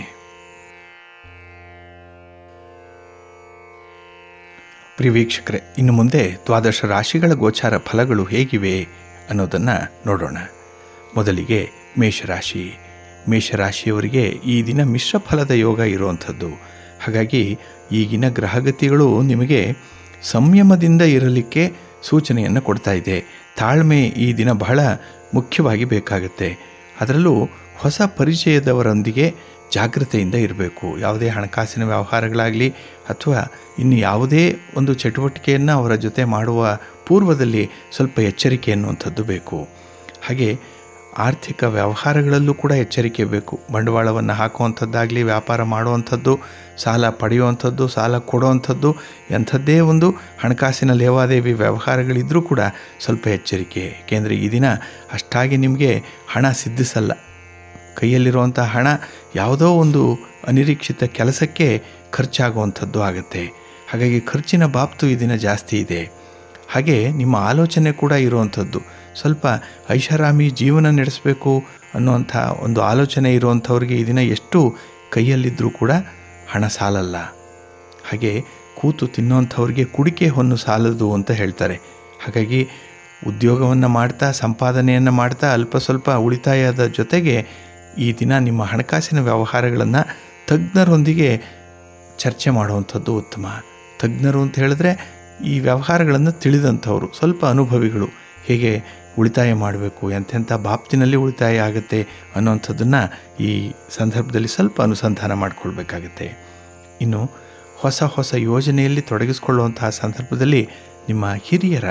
ಪ್ರಿಯ ವೀಕ್ಷಕರೇ ಇನ್ನು ಮುಂದೆ ದ್ವಾದಶ ರಾಶಿಗಳ ಗೋಚಾರ ಫಲಗಳು ಹೇಗಿವೆ ಅನ್ನೋದನ್ನು ನೋಡೋಣ ಮೊದಲಿಗೆ ಮೇಷರಾಶಿ ಮೇಷರಾಶಿಯವರಿಗೆ ಈ ದಿನ ಮಿಶ್ರ ಫಲದ ಯೋಗ ಇರುವಂಥದ್ದು ಹಾಗಾಗಿ ಈಗಿನ ಗ್ರಹಗತಿಗಳು ನಿಮಗೆ ಸಂಯಮದಿಂದ ಇರಲಿಕ್ಕೆ ಸೂಚನೆಯನ್ನು ಕೊಡ್ತಾ ಇದೆ ತಾಳ್ಮೆ ಈ ದಿನ ಬಹಳ ಮುಖ್ಯವಾಗಿ ಬೇಕಾಗುತ್ತೆ ಅದರಲ್ಲೂ ಹೊಸ ಪರಿಚಯದವರೊಂದಿಗೆ ಜಾಗ್ರತೆಯಿಂದ ಇರಬೇಕು ಯಾವುದೇ ಹಣಕಾಸಿನ ವ್ಯವಹಾರಗಳಾಗಲಿ ಅಥವಾ ಇನ್ನು ಯಾವುದೇ ಒಂದು ಚಟುವಟಿಕೆಯನ್ನು ಅವರ ಜೊತೆ ಮಾಡುವ ಪೂರ್ವದಲ್ಲಿ ಸ್ವಲ್ಪ ಎಚ್ಚರಿಕೆ ಅನ್ನುವಂಥದ್ದು ಬೇಕು ಹಾಗೆ ಆರ್ಥಿಕ ವ್ಯವಹಾರಗಳಲ್ಲೂ ಕೂಡ ಎಚ್ಚರಿಕೆ ಬೇಕು ಬಂಡವಾಳವನ್ನು ಹಾಕುವಂಥದ್ದಾಗಲಿ ವ್ಯಾಪಾರ ಮಾಡುವಂಥದ್ದು ಸಾಲ ಪಡೆಯುವಂಥದ್ದು ಸಾಲ ಕೊಡುವಂಥದ್ದು ಎಂಥದ್ದೇ ಒಂದು ಹಣಕಾಸಿನ ಲೇವಾದೇವಿ ವ್ಯವಹಾರಗಳಿದ್ದರೂ ಕೂಡ ಸ್ವಲ್ಪ ಎಚ್ಚರಿಕೆ ಏಕೆಂದರೆ ಈ ದಿನ ಅಷ್ಟಾಗಿ ನಿಮಗೆ ಹಣ ಸಿದ್ಧಿಸಲ್ಲ ಕೈಯಲ್ಲಿರುವಂಥ ಹಣ ಯಾವುದೋ ಒಂದು ಅನಿರೀಕ್ಷಿತ ಕೆಲಸಕ್ಕೆ ಖರ್ಚಾಗುವಂಥದ್ದು ಆಗುತ್ತೆ ಹಾಗಾಗಿ ಖರ್ಚಿನ ಬಾಬ್ತು ಈ ದಿನ ಜಾಸ್ತಿ ಇದೆ ಹಾಗೆ ನಿಮ್ಮ ಆಲೋಚನೆ ಕೂಡ ಇರುವಂಥದ್ದು ಸ್ವಲ್ಪ ಐಷಾರಾಮಿ ಜೀವನ ನಡೆಸಬೇಕು ಅನ್ನುವಂಥ ಒಂದು ಆಲೋಚನೆ ಇರುವಂಥವ್ರಿಗೆ ಈ ದಿನ ಎಷ್ಟು ಕೈಯಲ್ಲಿದ್ದರೂ ಕೂಡ ಹಣ ಸಾಲಲ್ಲ ಹಾಗೆ ಕೂತು ತಿನ್ನುವಂಥವ್ರಿಗೆ ಕುಡಿಕೆ ಹೊನ್ನು ಸಾಲದು ಅಂತ ಹೇಳ್ತಾರೆ ಹಾಗಾಗಿ ಉದ್ಯೋಗವನ್ನು ಮಾಡ್ತಾ ಸಂಪಾದನೆಯನ್ನು ಮಾಡ್ತಾ ಅಲ್ಪ ಸ್ವಲ್ಪ ಉಳಿತಾಯದ ಜೊತೆಗೆ ಈ ದಿನ ನಿಮ್ಮ ಹಣಕಾಸಿನ ವ್ಯವಹಾರಗಳನ್ನು ತಜ್ಞರೊಂದಿಗೆ ಚರ್ಚೆ ಮಾಡುವಂಥದ್ದು ಉತ್ತಮ ತಜ್ಞರು ಅಂತ ಹೇಳಿದ್ರೆ ಈ ವ್ಯವಹಾರಗಳನ್ನು ತಿಳಿದಂಥವ್ರು ಸ್ವಲ್ಪ ಅನುಭವಿಗಳು ಹೇಗೆ ಉಳಿತಾಯ ಮಾಡಬೇಕು ಎಂತೆಂಥ ಬಾಪ್ತಿನಲ್ಲಿ ಉಳಿತಾಯ ಆಗುತ್ತೆ ಅನ್ನೋವಂಥದ್ದನ್ನು ಈ ಸಂದರ್ಭದಲ್ಲಿ ಸ್ವಲ್ಪ ಅನುಸಂಧಾನ ಮಾಡಿಕೊಳ್ಬೇಕಾಗತ್ತೆ ಇನ್ನು ಹೊಸ ಹೊಸ ಯೋಜನೆಯಲ್ಲಿ ತೊಡಗಿಸ್ಕೊಳ್ಳುವಂತಹ ಸಂದರ್ಭದಲ್ಲಿ ನಿಮ್ಮ ಹಿರಿಯರ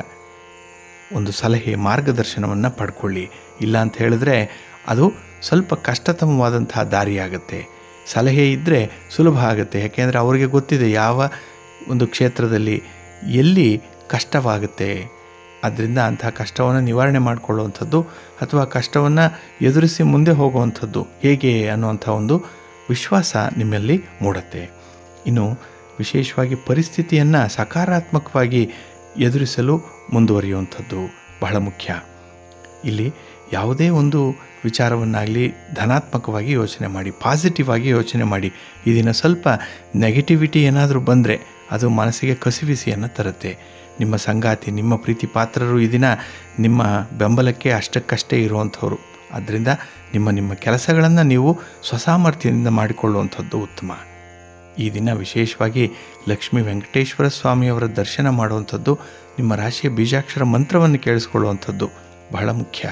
ಒಂದು ಸಲಹೆ ಮಾರ್ಗದರ್ಶನವನ್ನು ಪಡ್ಕೊಳ್ಳಿ ಇಲ್ಲ ಅಂತ ಹೇಳಿದ್ರೆ ಅದು ಸ್ವಲ್ಪ ಕಷ್ಟತಮವಾದಂತಹ ದಾರಿಯಾಗುತ್ತೆ ಸಲಹೆ ಇದ್ದರೆ ಸುಲಭ ಆಗುತ್ತೆ ಯಾಕೆಂದರೆ ಅವರಿಗೆ ಗೊತ್ತಿದೆ ಯಾವ ಒಂದು ಕ್ಷೇತ್ರದಲ್ಲಿ ಎಲ್ಲಿ ಕಷ್ಟವಾಗುತ್ತೆ ಅದರಿಂದ ಅಂತಹ ಕಷ್ಟವನ್ನು ನಿವಾರಣೆ ಮಾಡಿಕೊಳ್ಳುವಂಥದ್ದು ಅಥವಾ ಕಷ್ಟವನ್ನು ಎದುರಿಸಿ ಮುಂದೆ ಹೋಗುವಂಥದ್ದು ಹೇಗೆ ಅನ್ನುವಂಥ ಒಂದು ವಿಶ್ವಾಸ ನಿಮ್ಮಲ್ಲಿ ಮೂಡುತ್ತೆ ಇನ್ನು ವಿಶೇಷವಾಗಿ ಪರಿಸ್ಥಿತಿಯನ್ನು ಸಕಾರಾತ್ಮಕವಾಗಿ ಎದುರಿಸಲು ಮುಂದುವರಿಯುವಂಥದ್ದು ಬಹಳ ಮುಖ್ಯ ಇಲ್ಲಿ ಯಾವುದೇ ಒಂದು ವಿಚಾರವನ್ನಾಗಲಿ ಧನಾತ್ಮಕವಾಗಿ ಯೋಚನೆ ಮಾಡಿ ಪಾಸಿಟಿವ್ ಆಗಿ ಯೋಚನೆ ಮಾಡಿ ಈ ದಿನ ಸ್ವಲ್ಪ ನೆಗೆಟಿವಿಟಿ ಏನಾದರೂ ಬಂದರೆ ಅದು ಮನಸ್ಸಿಗೆ ಕಸಿವಿಸಿಯನ್ನು ತರುತ್ತೆ ನಿಮ್ಮ ಸಂಗಾತಿ ನಿಮ್ಮ ಪ್ರೀತಿ ಪಾತ್ರರು ಈ ದಿನ ನಿಮ್ಮ ಬೆಂಬಲಕ್ಕೆ ಅಷ್ಟಕ್ಕಷ್ಟೇ ಇರುವಂಥವ್ರು ಆದ್ದರಿಂದ ನಿಮ್ಮ ನಿಮ್ಮ ಕೆಲಸಗಳನ್ನು ನೀವು ಸ್ವಸಾಮರ್ಥ್ಯದಿಂದ ಮಾಡಿಕೊಳ್ಳುವಂಥದ್ದು ಉತ್ತಮ ಈ ದಿನ ವಿಶೇಷವಾಗಿ ಲಕ್ಷ್ಮೀ ವೆಂಕಟೇಶ್ವರ ಸ್ವಾಮಿಯವರ ದರ್ಶನ ಮಾಡುವಂಥದ್ದು ನಿಮ್ಮ ರಾಶಿಯ ಬೀಜಾಕ್ಷರ ಮಂತ್ರವನ್ನು ಕೇಳಿಸ್ಕೊಳ್ಳುವಂಥದ್ದು ಬಹಳ ಮುಖ್ಯ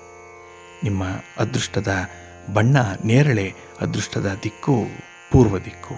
ನಿಮ್ಮ ಅದೃಷ್ಟದ ಬಣ್ಣ ನೇರಳೆ ಅದೃಷ್ಟದ ದಿಕ್ಕು ಪೂರ್ವ ದಿಕ್ಕು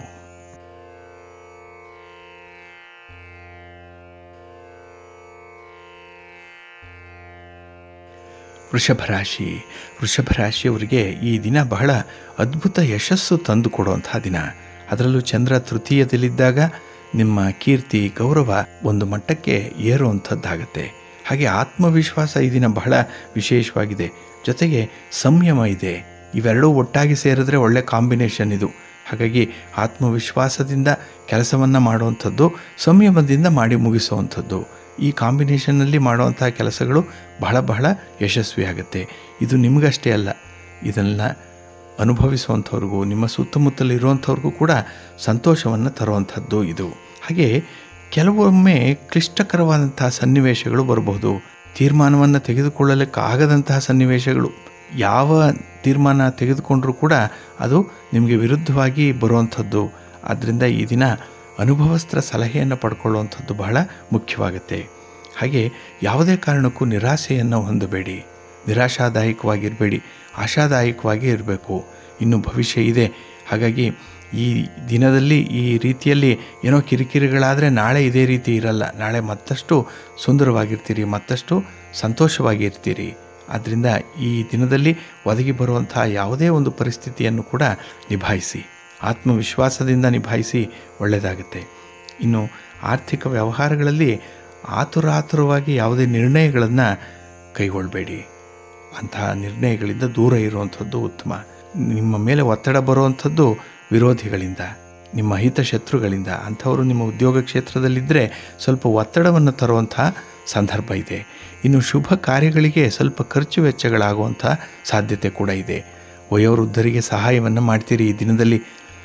ವೃಷಭ ರಾಶಿ ವೃಷಭ ರಾಶಿಯವರಿಗೆ ಈ ದಿನ ಬಹಳ ಅದ್ಭುತ ಯಶಸ್ಸು ತಂದು ಕೊಡುವಂತಹ ದಿನ ಅದರಲ್ಲೂ ಚಂದ್ರ ತೃತೀಯದಲ್ಲಿದ್ದಾಗ ನಿಮ್ಮ ಕೀರ್ತಿ ಗೌರವ ಒಂದು ಮಟ್ಟಕ್ಕೆ ಏರುವಂಥದ್ದಾಗತ್ತೆ ಹಾಗೆ ಆತ್ಮವಿಶ್ವಾಸ ಈ ದಿನ ಬಹಳ ವಿಶೇಷವಾಗಿದೆ ಜೊತೆಗೆ ಸಂಯಮ ಇದೆ ಇವೆರಡೂ ಒಟ್ಟಾಗಿ ಸೇರಿದ್ರೆ ಒಳ್ಳೆ ಕಾಂಬಿನೇಷನ್ ಇದು ಹಾಗಾಗಿ ಆತ್ಮವಿಶ್ವಾಸದಿಂದ ಕೆಲಸವನ್ನು ಮಾಡುವಂಥದ್ದು ಸಂಯಮದಿಂದ ಮಾಡಿ ಮುಗಿಸುವಂಥದ್ದು ಈ ಕಾಂಬಿನೇಷನ್ನಲ್ಲಿ ಮಾಡುವಂಥ ಕೆಲಸಗಳು ಬಹಳ ಬಹಳ ಯಶಸ್ವಿಯಾಗುತ್ತೆ ಇದು ನಿಮಗಷ್ಟೇ ಅಲ್ಲ ಇದನ್ನು ಅನುಭವಿಸುವಂಥವ್ರಿಗೂ ನಿಮ್ಮ ಸುತ್ತಮುತ್ತಲಿರುವಂಥವ್ರಿಗೂ ಕೂಡ ಸಂತೋಷವನ್ನು ತರುವಂಥದ್ದು ಇದು ಹಾಗೆ ಕೆಲವೊಮ್ಮೆ ಕ್ಲಿಷ್ಟಕರವಾದಂತಹ ಸನ್ನಿವೇಶಗಳು ಬರಬಹುದು ತೀರ್ಮಾನವನ್ನು ತೆಗೆದುಕೊಳ್ಳಲಿಕ್ಕಾಗದಂತಹ ಸನ್ನಿವೇಶಗಳು ಯಾವ ತೀರ್ಮಾನ ತೆಗೆದುಕೊಂಡರೂ ಕೂಡ ಅದು ನಿಮಗೆ ವಿರುದ್ಧವಾಗಿ ಬರುವಂಥದ್ದು ಆದ್ದರಿಂದ ಈ ದಿನ ಅನುಭವಸ್ತ್ರ ಸಲಹೆಯನ್ನು ಪಡ್ಕೊಳ್ಳುವಂಥದ್ದು ಬಹಳ ಮುಖ್ಯವಾಗುತ್ತೆ ಹಾಗೆ ಯಾವುದೇ ಕಾರಣಕ್ಕೂ ನಿರಾಸೆಯನ್ನು ಹೊಂದಬೇಡಿ ನಿರಾಶಾದಾಯಕವಾಗಿರಬೇಡಿ ಆಶಾದಾಯಕವಾಗಿ ಇರಬೇಕು ಇನ್ನು ಭವಿಷ್ಯ ಇದೆ ಹಾಗಾಗಿ ಈ ದಿನದಲ್ಲಿ ಈ ರೀತಿಯಲ್ಲಿ ಏನೋ ಕಿರಿಕಿರಿಗಳಾದರೆ ನಾಳೆ ಇದೇ ರೀತಿ ಇರಲ್ಲ ನಾಳೆ ಮತ್ತಷ್ಟು ಸುಂದರವಾಗಿರ್ತೀರಿ ಮತ್ತಷ್ಟು ಸಂತೋಷವಾಗಿ ಇರ್ತೀರಿ ಆದ್ದರಿಂದ ಈ ದಿನದಲ್ಲಿ ಒದಗಿ ಬರುವಂತಹ ಯಾವುದೇ ಒಂದು ಪರಿಸ್ಥಿತಿಯನ್ನು ಕೂಡ ನಿಭಾಯಿಸಿ ಆತ್ಮವಿಶ್ವಾಸದಿಂದ ನಿಭಾಯಿಸಿ ಒಳ್ಳೆಯದಾಗುತ್ತೆ ಇನ್ನು ಆರ್ಥಿಕ ವ್ಯವಹಾರಗಳಲ್ಲಿ ಆತುರಾತುರವಾಗಿ ಯಾವುದೇ ನಿರ್ಣಯಗಳನ್ನು ಕೈಗೊಳ್ಳಬೇಡಿ ಅಂತಹ ನಿರ್ಣಯಗಳಿಂದ ದೂರ ಇರುವಂಥದ್ದು ಉತ್ತಮ ನಿಮ್ಮ ಮೇಲೆ ಒತ್ತಡ ಬರುವಂಥದ್ದು ವಿರೋಧಿಗಳಿಂದ ನಿಮ್ಮ ಹಿತಶತ್ರುಗಳಿಂದ ಅಂಥವರು ನಿಮ್ಮ ಉದ್ಯೋಗ ಕ್ಷೇತ್ರದಲ್ಲಿದ್ದರೆ ಸ್ವಲ್ಪ ಒತ್ತಡವನ್ನು ತರುವಂಥ ಸಂದರ್ಭ ಇದೆ ಇನ್ನು ಶುಭ ಕಾರ್ಯಗಳಿಗೆ ಸ್ವಲ್ಪ ಖರ್ಚು ವೆಚ್ಚಗಳಾಗುವಂಥ ಸಾಧ್ಯತೆ ಕೂಡ ಇದೆ ವಯೋವೃದ್ಧರಿಗೆ ಸಹಾಯವನ್ನು ಮಾಡ್ತೀರಿ ಈ ದಿನದಲ್ಲಿ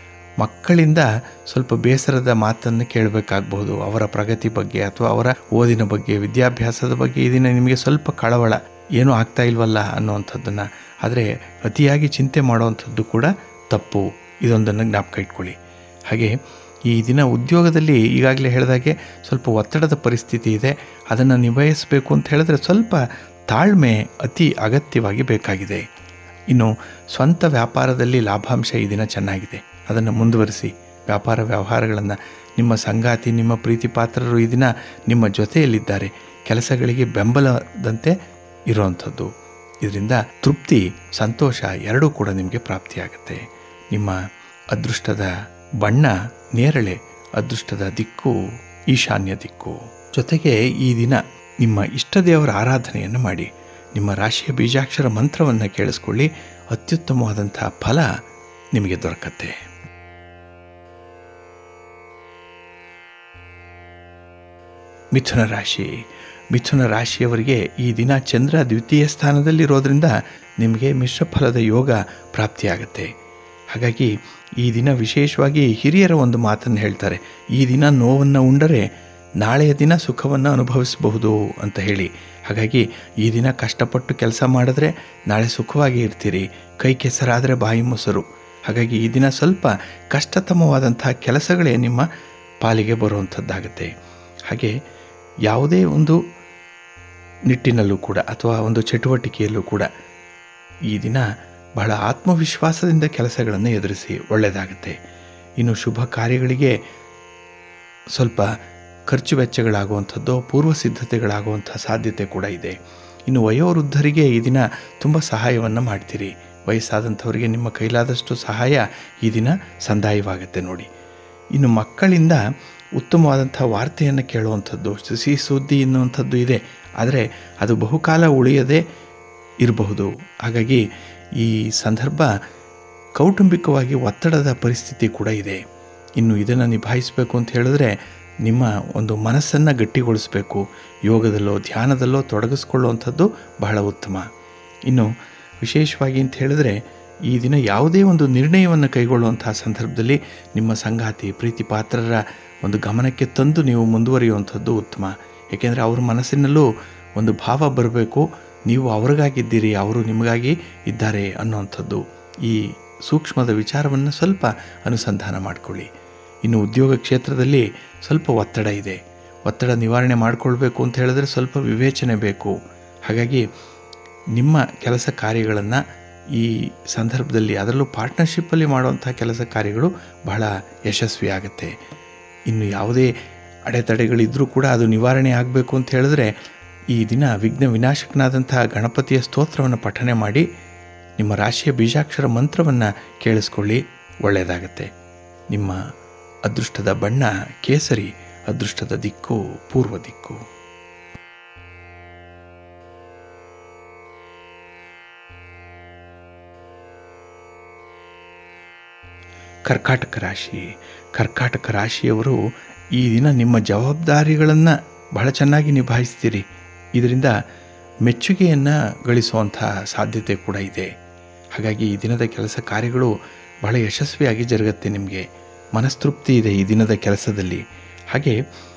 ಮಕ್ಕಳಿಂದ ಸ್ವಲ್ಪ ಬೇಸರದ ಮಾತನ್ನು ಕೇಳಬೇಕಾಗಬಹುದು ಅವರ ಪ್ರಗತಿ ಬಗ್ಗೆ ಅಥವಾ ಅವರ ಓದಿನ ಬಗ್ಗೆ ವಿದ್ಯಾಭ್ಯಾಸದ ಬಗ್ಗೆ ಈ ದಿನ ನಿಮಗೆ ಸ್ವಲ್ಪ ಕಳವಳ ಏನೂ ಆಗ್ತಾ ಇಲ್ವಲ್ಲ ಅನ್ನುವಂಥದ್ದನ್ನು ಆದರೆ ಅತಿಯಾಗಿ ಚಿಂತೆ ಮಾಡುವಂಥದ್ದು ಕೂಡ ತಪ್ಪು ಇದೊಂದನ್ನು ಜ್ಞಾಪಕ ಇಟ್ಕೊಳ್ಳಿ ಹಾಗೆ ಈ ದಿನ ಉದ್ಯೋಗದಲ್ಲಿ ಈಗಾಗಲೇ ಹೇಳಿದಾಗೆ ಸ್ವಲ್ಪ ಒತ್ತಡದ ಪರಿಸ್ಥಿತಿ ಇದೆ ಅದನ್ನು ನಿಭಾಯಿಸಬೇಕು ಅಂತ ಹೇಳಿದ್ರೆ ಸ್ವಲ್ಪ ತಾಳ್ಮೆ ಅತಿ ಅಗತ್ಯವಾಗಿ ಬೇಕಾಗಿದೆ ಇನ್ನು ಸ್ವಂತ ವ್ಯಾಪಾರದಲ್ಲಿ ಲಾಭಾಂಶ ಈ ದಿನ ಚೆನ್ನಾಗಿದೆ ಅದನ್ನು ಮುಂದುವರಿಸಿ ವ್ಯಾಪಾರ ವ್ಯವಹಾರಗಳನ್ನು ನಿಮ್ಮ ಸಂಗಾತಿ ನಿಮ್ಮ ಪ್ರೀತಿ ಪಾತ್ರರು ಈ ದಿನ ನಿಮ್ಮ ಜೊತೆಯಲ್ಲಿದ್ದಾರೆ ಕೆಲಸಗಳಿಗೆ ಬೆಂಬಲದಂತೆ ಇರುವಂಥದ್ದು ಇದರಿಂದ ತೃಪ್ತಿ ಸಂತೋಷ ಎರಡೂ ಕೂಡ ನಿಮಗೆ ಪ್ರಾಪ್ತಿಯಾಗುತ್ತೆ ನಿಮ್ಮ ಅದೃಷ್ಟದ ಬಣ್ಣ ನೇರಳೆ ಅದೃಷ್ಟದ ದಿಕ್ಕು ಈಶಾನ್ಯ ದಿಕ್ಕು ಜೊತೆಗೆ ಈ ದಿನ ನಿಮ್ಮ ಇಷ್ಟ ದೇವರ ಆರಾಧನೆಯನ್ನು ಮಾಡಿ ನಿಮ್ಮ ರಾಶಿಯ ಬೀಜಾಕ್ಷರ ಮಂತ್ರವನ್ನು ಕೇಳಿಸ್ಕೊಳ್ಳಿ ಅತ್ಯುತ್ತಮವಾದಂಥ ಫಲ ನಿಮಗೆ ದೊರಕತ್ತೆ ಮಿಥುನ ರಾಶಿ ಮಿಥುನ ರಾಶಿಯವರಿಗೆ ಈ ದಿನ ಚಂದ್ರ ದ್ವಿತೀಯ ಸ್ಥಾನದಲ್ಲಿರೋದ್ರಿಂದ ನಿಮಗೆ ಮಿಶ್ರ ಫಲದ ಯೋಗ ಪ್ರಾಪ್ತಿಯಾಗುತ್ತೆ ಹಾಗಾಗಿ ಈ ದಿನ ವಿಶೇಷವಾಗಿ ಹಿರಿಯರ ಒಂದು ಮಾತನ್ನು ಹೇಳ್ತಾರೆ ಈ ದಿನ ನೋವನ್ನು ಉಂಡರೆ ನಾಳೆಯ ದಿನ ಸುಖವನ್ನು ಅನುಭವಿಸಬಹುದು ಅಂತ ಹೇಳಿ ಹಾಗಾಗಿ ಈ ದಿನ ಕಷ್ಟಪಟ್ಟು ಕೆಲಸ ಮಾಡಿದ್ರೆ ನಾಳೆ ಸುಖವಾಗಿ ಇರ್ತೀರಿ ಕೈ ಕೆಸರಾದರೆ ಬಾಯಿ ಮೊಸರು ಹಾಗಾಗಿ ಈ ದಿನ ಸ್ವಲ್ಪ ಕಷ್ಟತಮವಾದಂಥ ಕೆಲಸಗಳೇ ನಿಮ್ಮ ಪಾಲಿಗೆ ಬರುವಂಥದ್ದಾಗುತ್ತೆ ಹಾಗೆ ಯಾವುದೇ ಒಂದು ನಿಟ್ಟಿನಲ್ಲೂ ಕೂಡ ಅಥವಾ ಒಂದು ಚಟುವಟಿಕೆಯಲ್ಲೂ ಕೂಡ ಈ ದಿನ ಬಹಳ ಆತ್ಮವಿಶ್ವಾಸದಿಂದ ಕೆಲಸಗಳನ್ನು ಎದುರಿಸಿ ಒಳ್ಳೆಯದಾಗುತ್ತೆ ಇನ್ನು ಶುಭ ಕಾರ್ಯಗಳಿಗೆ ಸ್ವಲ್ಪ ಖರ್ಚು ವೆಚ್ಚಗಳಾಗುವಂಥದ್ದು ಪೂರ್ವ ಸಿದ್ಧತೆಗಳಾಗುವಂಥ ಸಾಧ್ಯತೆ ಕೂಡ ಇದೆ ಇನ್ನು ವಯೋವೃದ್ಧರಿಗೆ ಈ ದಿನ ತುಂಬ ಸಹಾಯವನ್ನು ಮಾಡ್ತೀರಿ ವಯಸ್ಸಾದಂಥವರಿಗೆ ನಿಮ್ಮ ಕೈಲಾದಷ್ಟು ಸಹಾಯ ಈ ದಿನ ಸಂದಾಯವಾಗುತ್ತೆ ನೋಡಿ ಇನ್ನು ಮಕ್ಕಳಿಂದ ಉತ್ತಮವಾದಂಥ ವಾರ್ತೆಯನ್ನು ಕೇಳುವಂಥದ್ದು ಸಿಹಿ ಸುದ್ದಿ ಎನ್ನುವಂಥದ್ದು ಇದೆ ಆದರೆ ಅದು ಬಹುಕಾಲ ಉಳಿಯದೆ ಇರಬಹುದು ಹಾಗಾಗಿ ಈ ಸಂದರ್ಭ ಕೌಟುಂಬಿಕವಾಗಿ ಒತ್ತಡದ ಪರಿಸ್ಥಿತಿ ಕೂಡ ಇದೆ ಇನ್ನು ಇದನ್ನು ನಿಭಾಯಿಸಬೇಕು ಅಂತ ಹೇಳಿದ್ರೆ ನಿಮ್ಮ ಒಂದು ಮನಸ್ಸನ್ನು ಗಟ್ಟಿಗೊಳಿಸಬೇಕು ಯೋಗದಲ್ಲೋ ಧ್ಯಾನದಲ್ಲೋ ತೊಡಗಿಸ್ಕೊಳ್ಳುವಂಥದ್ದು ಬಹಳ ಉತ್ತಮ ಇನ್ನು ವಿಶೇಷವಾಗಿ ಅಂತ ಹೇಳಿದ್ರೆ ಈ ದಿನ ಯಾವುದೇ ಒಂದು ನಿರ್ಣಯವನ್ನು ಕೈಗೊಳ್ಳುವಂತಹ ಸಂದರ್ಭದಲ್ಲಿ ನಿಮ್ಮ ಸಂಗಾತಿ ಪ್ರೀತಿ ಪಾತ್ರರ ಒಂದು ಗಮನಕ್ಕೆ ತಂದು ನೀವು ಮುಂದುವರಿಯುವಂಥದ್ದು ಉತ್ತಮ ಏಕೆಂದರೆ ಅವ್ರ ಮನಸ್ಸಿನಲ್ಲೂ ಒಂದು ಭಾವ ಬರಬೇಕು ನೀವು ಅವ್ರಿಗಾಗಿದ್ದೀರಿ ಅವರು ನಿಮಗಾಗಿ ಇದ್ದಾರೆ ಅನ್ನುವಂಥದ್ದು ಈ ಸೂಕ್ಷ್ಮದ ವಿಚಾರವನ್ನು ಸ್ವಲ್ಪ ಅನುಸಂಧಾನ ಮಾಡಿಕೊಳ್ಳಿ ಇನ್ನು ಉದ್ಯೋಗ ಕ್ಷೇತ್ರದಲ್ಲಿ ಸ್ವಲ್ಪ ಒತ್ತಡ ಇದೆ ಒತ್ತಡ ನಿವಾರಣೆ ಮಾಡಿಕೊಳ್ಬೇಕು ಅಂತ ಹೇಳಿದ್ರೆ ಸ್ವಲ್ಪ ವಿವೇಚನೆ ಬೇಕು ಹಾಗಾಗಿ ನಿಮ್ಮ ಕೆಲಸ ಕಾರ್ಯಗಳನ್ನು ಈ ಸಂದರ್ಭದಲ್ಲಿ ಅದರಲ್ಲೂ ಪಾರ್ಟ್ನರ್ಶಿಪ್ಪಲ್ಲಿ ಮಾಡುವಂಥ ಕೆಲಸ ಕಾರ್ಯಗಳು ಬಹಳ ಯಶಸ್ವಿಯಾಗುತ್ತೆ ಇನ್ನು ಯಾವುದೇ ಅಡೆತಡೆಗಳಿದ್ದರೂ ಕೂಡ ಅದು ನಿವಾರಣೆ ಆಗಬೇಕು ಅಂತ ಹೇಳಿದ್ರೆ ಈ ದಿನ ವಿಘ್ನ ವಿನಾಶಕನಾದಂಥ ಗಣಪತಿಯ ಸ್ತೋತ್ರವನ್ನು ಪಠನೆ ಮಾಡಿ ನಿಮ್ಮ ರಾಶಿಯ ಬೀಜಾಕ್ಷರ ಮಂತ್ರವನ್ನು ಕೇಳಿಸ್ಕೊಳ್ಳಿ ಒಳ್ಳೆಯದಾಗತ್ತೆ ನಿಮ್ಮ ಅದೃಷ್ಟದ ಬಣ್ಣ ಕೇಸರಿ ಅದೃಷ್ಟದ ದಿಕ್ಕು ಪೂರ್ವ ದಿಕ್ಕು ಕರ್ಕಾಟಕ ರಾಶಿ ಕರ್ಕಾಟಕ ರಾಶಿಯವರು ಈ ದಿನ ನಿಮ್ಮ ಜವಾಬ್ದಾರಿಗಳನ್ನು ಬಹಳ ಚೆನ್ನಾಗಿ ನಿಭಾಯಿಸ್ತೀರಿ ಇದರಿಂದ ಮೆಚ್ಚುಗೆಯನ್ನು ಗಳಿಸುವಂಥ ಸಾಧ್ಯತೆ ಕೂಡ ಇದೆ ಹಾಗಾಗಿ ಈ ದಿನದ ಕೆಲಸ ಕಾರ್ಯಗಳು ಬಹಳ ಯಶಸ್ವಿಯಾಗಿ ಜರುಗುತ್ತೆ ನಿಮಗೆ ಮನಸ್ತೃಪ್ತಿ ಇದೆ ಈ ದಿನದ ಕೆಲಸದಲ್ಲಿ ಹಾಗೆ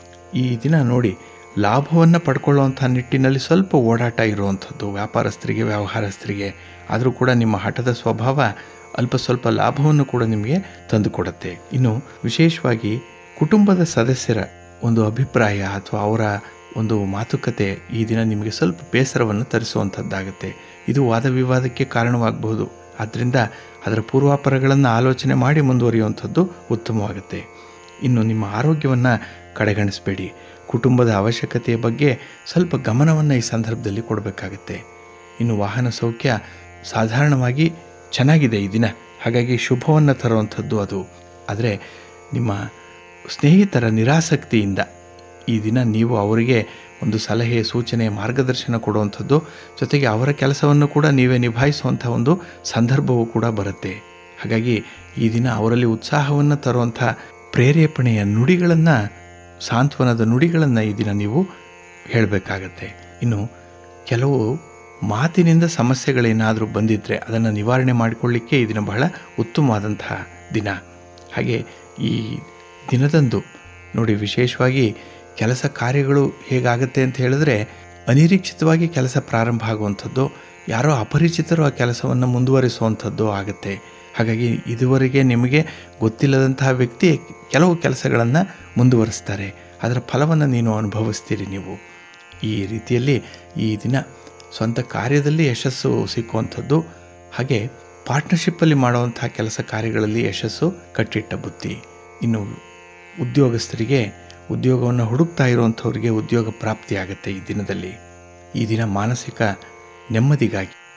ಈ ದಿನ ನೋಡಿ ಲಾಭವನ್ನು ಪಡ್ಕೊಳ್ಳುವಂಥ ನಿಟ್ಟಿನಲ್ಲಿ ಸ್ವಲ್ಪ ಓಡಾಟ ಇರುವಂಥದ್ದು ವ್ಯಾಪಾರಸ್ಥರಿಗೆ ವ್ಯವಹಾರಸ್ಥರಿಗೆ ಆದರೂ ಕೂಡ ನಿಮ್ಮ ಹಠದ ಸ್ವಭಾವ ಅಲ್ಪ ಸ್ವಲ್ಪ ಲಾಭವನ್ನು ಕೂಡ ನಿಮಗೆ ತಂದುಕೊಡುತ್ತೆ ಇನ್ನು ವಿಶೇಷವಾಗಿ ಕುಟುಂಬದ ಸದಸ್ಯರ ಒಂದು ಅಭಿಪ್ರಾಯ ಅಥವಾ ಅವರ ಒಂದು ಮಾತುಕತೆ ಈ ದಿನ ನಿಮಗೆ ಸ್ವಲ್ಪ ಬೇಸರವನ್ನು ತರಿಸುವಂಥದ್ದಾಗುತ್ತೆ ಇದು ವಾದ ವಿವಾದಕ್ಕೆ ಕಾರಣವಾಗಬಹುದು ಆದ್ದರಿಂದ ಅದರ ಪೂರ್ವಾಪರಗಳನ್ನು ಆಲೋಚನೆ ಮಾಡಿ ಮುಂದುವರಿಯುವಂಥದ್ದು ಉತ್ತಮವಾಗುತ್ತೆ ಇನ್ನು ನಿಮ್ಮ ಆರೋಗ್ಯವನ್ನು ಕಡೆಗಣಿಸಬೇಡಿ ಕುಟುಂಬದ ಅವಶ್ಯಕತೆಯ ಬಗ್ಗೆ ಸ್ವಲ್ಪ ಗಮನವನ್ನು ಈ ಸಂದರ್ಭದಲ್ಲಿ ಕೊಡಬೇಕಾಗತ್ತೆ ಇನ್ನು ವಾಹನ ಸೌಖ್ಯ ಸಾಧಾರಣವಾಗಿ ಚೆನ್ನಾಗಿದೆ ಈ ದಿನ ಹಾಗಾಗಿ ಶುಭವನ್ನು ತರುವಂಥದ್ದು ಅದು ಆದರೆ ನಿಮ್ಮ ಸ್ನೇಹಿತರ ನಿರಾಸಕ್ತಿಯಿಂದ ಈ ದಿನ ನೀವು ಅವರಿಗೆ ಒಂದು ಸಲಹೆ ಸೂಚನೆ ಮಾರ್ಗದರ್ಶನ ಕೊಡುವಂಥದ್ದು ಜೊತೆಗೆ ಅವರ ಕೆಲಸವನ್ನು ಕೂಡ ನೀವೇ ನಿಭಾಯಿಸುವಂಥ ಒಂದು ಸಂದರ್ಭವೂ ಕೂಡ ಬರುತ್ತೆ ಹಾಗಾಗಿ ಈ ದಿನ ಅವರಲ್ಲಿ ಉತ್ಸಾಹವನ್ನು ತರುವಂಥ ಪ್ರೇರೇಪಣೆಯ ನುಡಿಗಳನ್ನು ಸಾಂತ್ವನದ ನುಡಿಗಳನ್ನು ಈ ದಿನ ನೀವು ಹೇಳಬೇಕಾಗತ್ತೆ ಇನ್ನು ಕೆಲವು ಮಾತಿನಿಂದ ಸಮಸ್ಯೆಗಳೇನಾದರೂ ಬಂದಿದ್ದರೆ ಅದನ್ನು ನಿವಾರಣೆ ಮಾಡಿಕೊಳ್ಳಿಕ್ಕೆ ಈ ದಿನ ಬಹಳ ಉತ್ತಮವಾದಂತಹ ದಿನ ಹಾಗೆ ಈ ದಿನದಂದು ನೋಡಿ ವಿಶೇಷವಾಗಿ ಕೆಲಸ ಕಾರ್ಯಗಳು ಹೇಗಾಗುತ್ತೆ ಅಂತ ಹೇಳಿದ್ರೆ ಅನಿರೀಕ್ಷಿತವಾಗಿ ಕೆಲಸ ಪ್ರಾರಂಭ ಆಗುವಂಥದ್ದು ಯಾರೋ ಅಪರಿಚಿತರು ಆ ಕೆಲಸವನ್ನು ಮುಂದುವರಿಸುವಂಥದ್ದು ಆಗುತ್ತೆ ಹಾಗಾಗಿ ಇದುವರೆಗೆ ನಿಮಗೆ ಗೊತ್ತಿಲ್ಲದಂತಹ ವ್ಯಕ್ತಿ ಕೆಲವು ಕೆಲಸಗಳನ್ನು ಮುಂದುವರಿಸ್ತಾರೆ ಅದರ ಫಲವನ್ನು ನೀನು ಅನುಭವಿಸ್ತೀರಿ ನೀವು ಈ ರೀತಿಯಲ್ಲಿ ಈ ದಿನ ಸ್ವಂತ ಕಾರ್ಯದಲ್ಲಿ ಯಶಸ್ಸು ಸಿಕ್ಕುವಂಥದ್ದು ಹಾಗೆ ಪಾರ್ಟ್ನರ್ಶಿಪ್ಪಲ್ಲಿ ಮಾಡುವಂಥ ಕೆಲಸ ಕಾರ್ಯಗಳಲ್ಲಿ ಯಶಸ್ಸು ಕಟ್ಟಿಟ್ಟ ಬುದ್ಧಿ ಇನ್ನು ಉದ್ಯೋಗಸ್ಥರಿಗೆ ಉದ್ಯೋಗವನ್ನು ಹುಡುಕ್ತಾ ಇರುವಂಥವ್ರಿಗೆ ಉದ್ಯೋಗ ಪ್ರಾಪ್ತಿಯಾಗುತ್ತೆ ಈ ದಿನದಲ್ಲಿ ಈ ದಿನ ಮಾನಸಿಕ ನೆಮ್ಮದಿಗಾಗಿ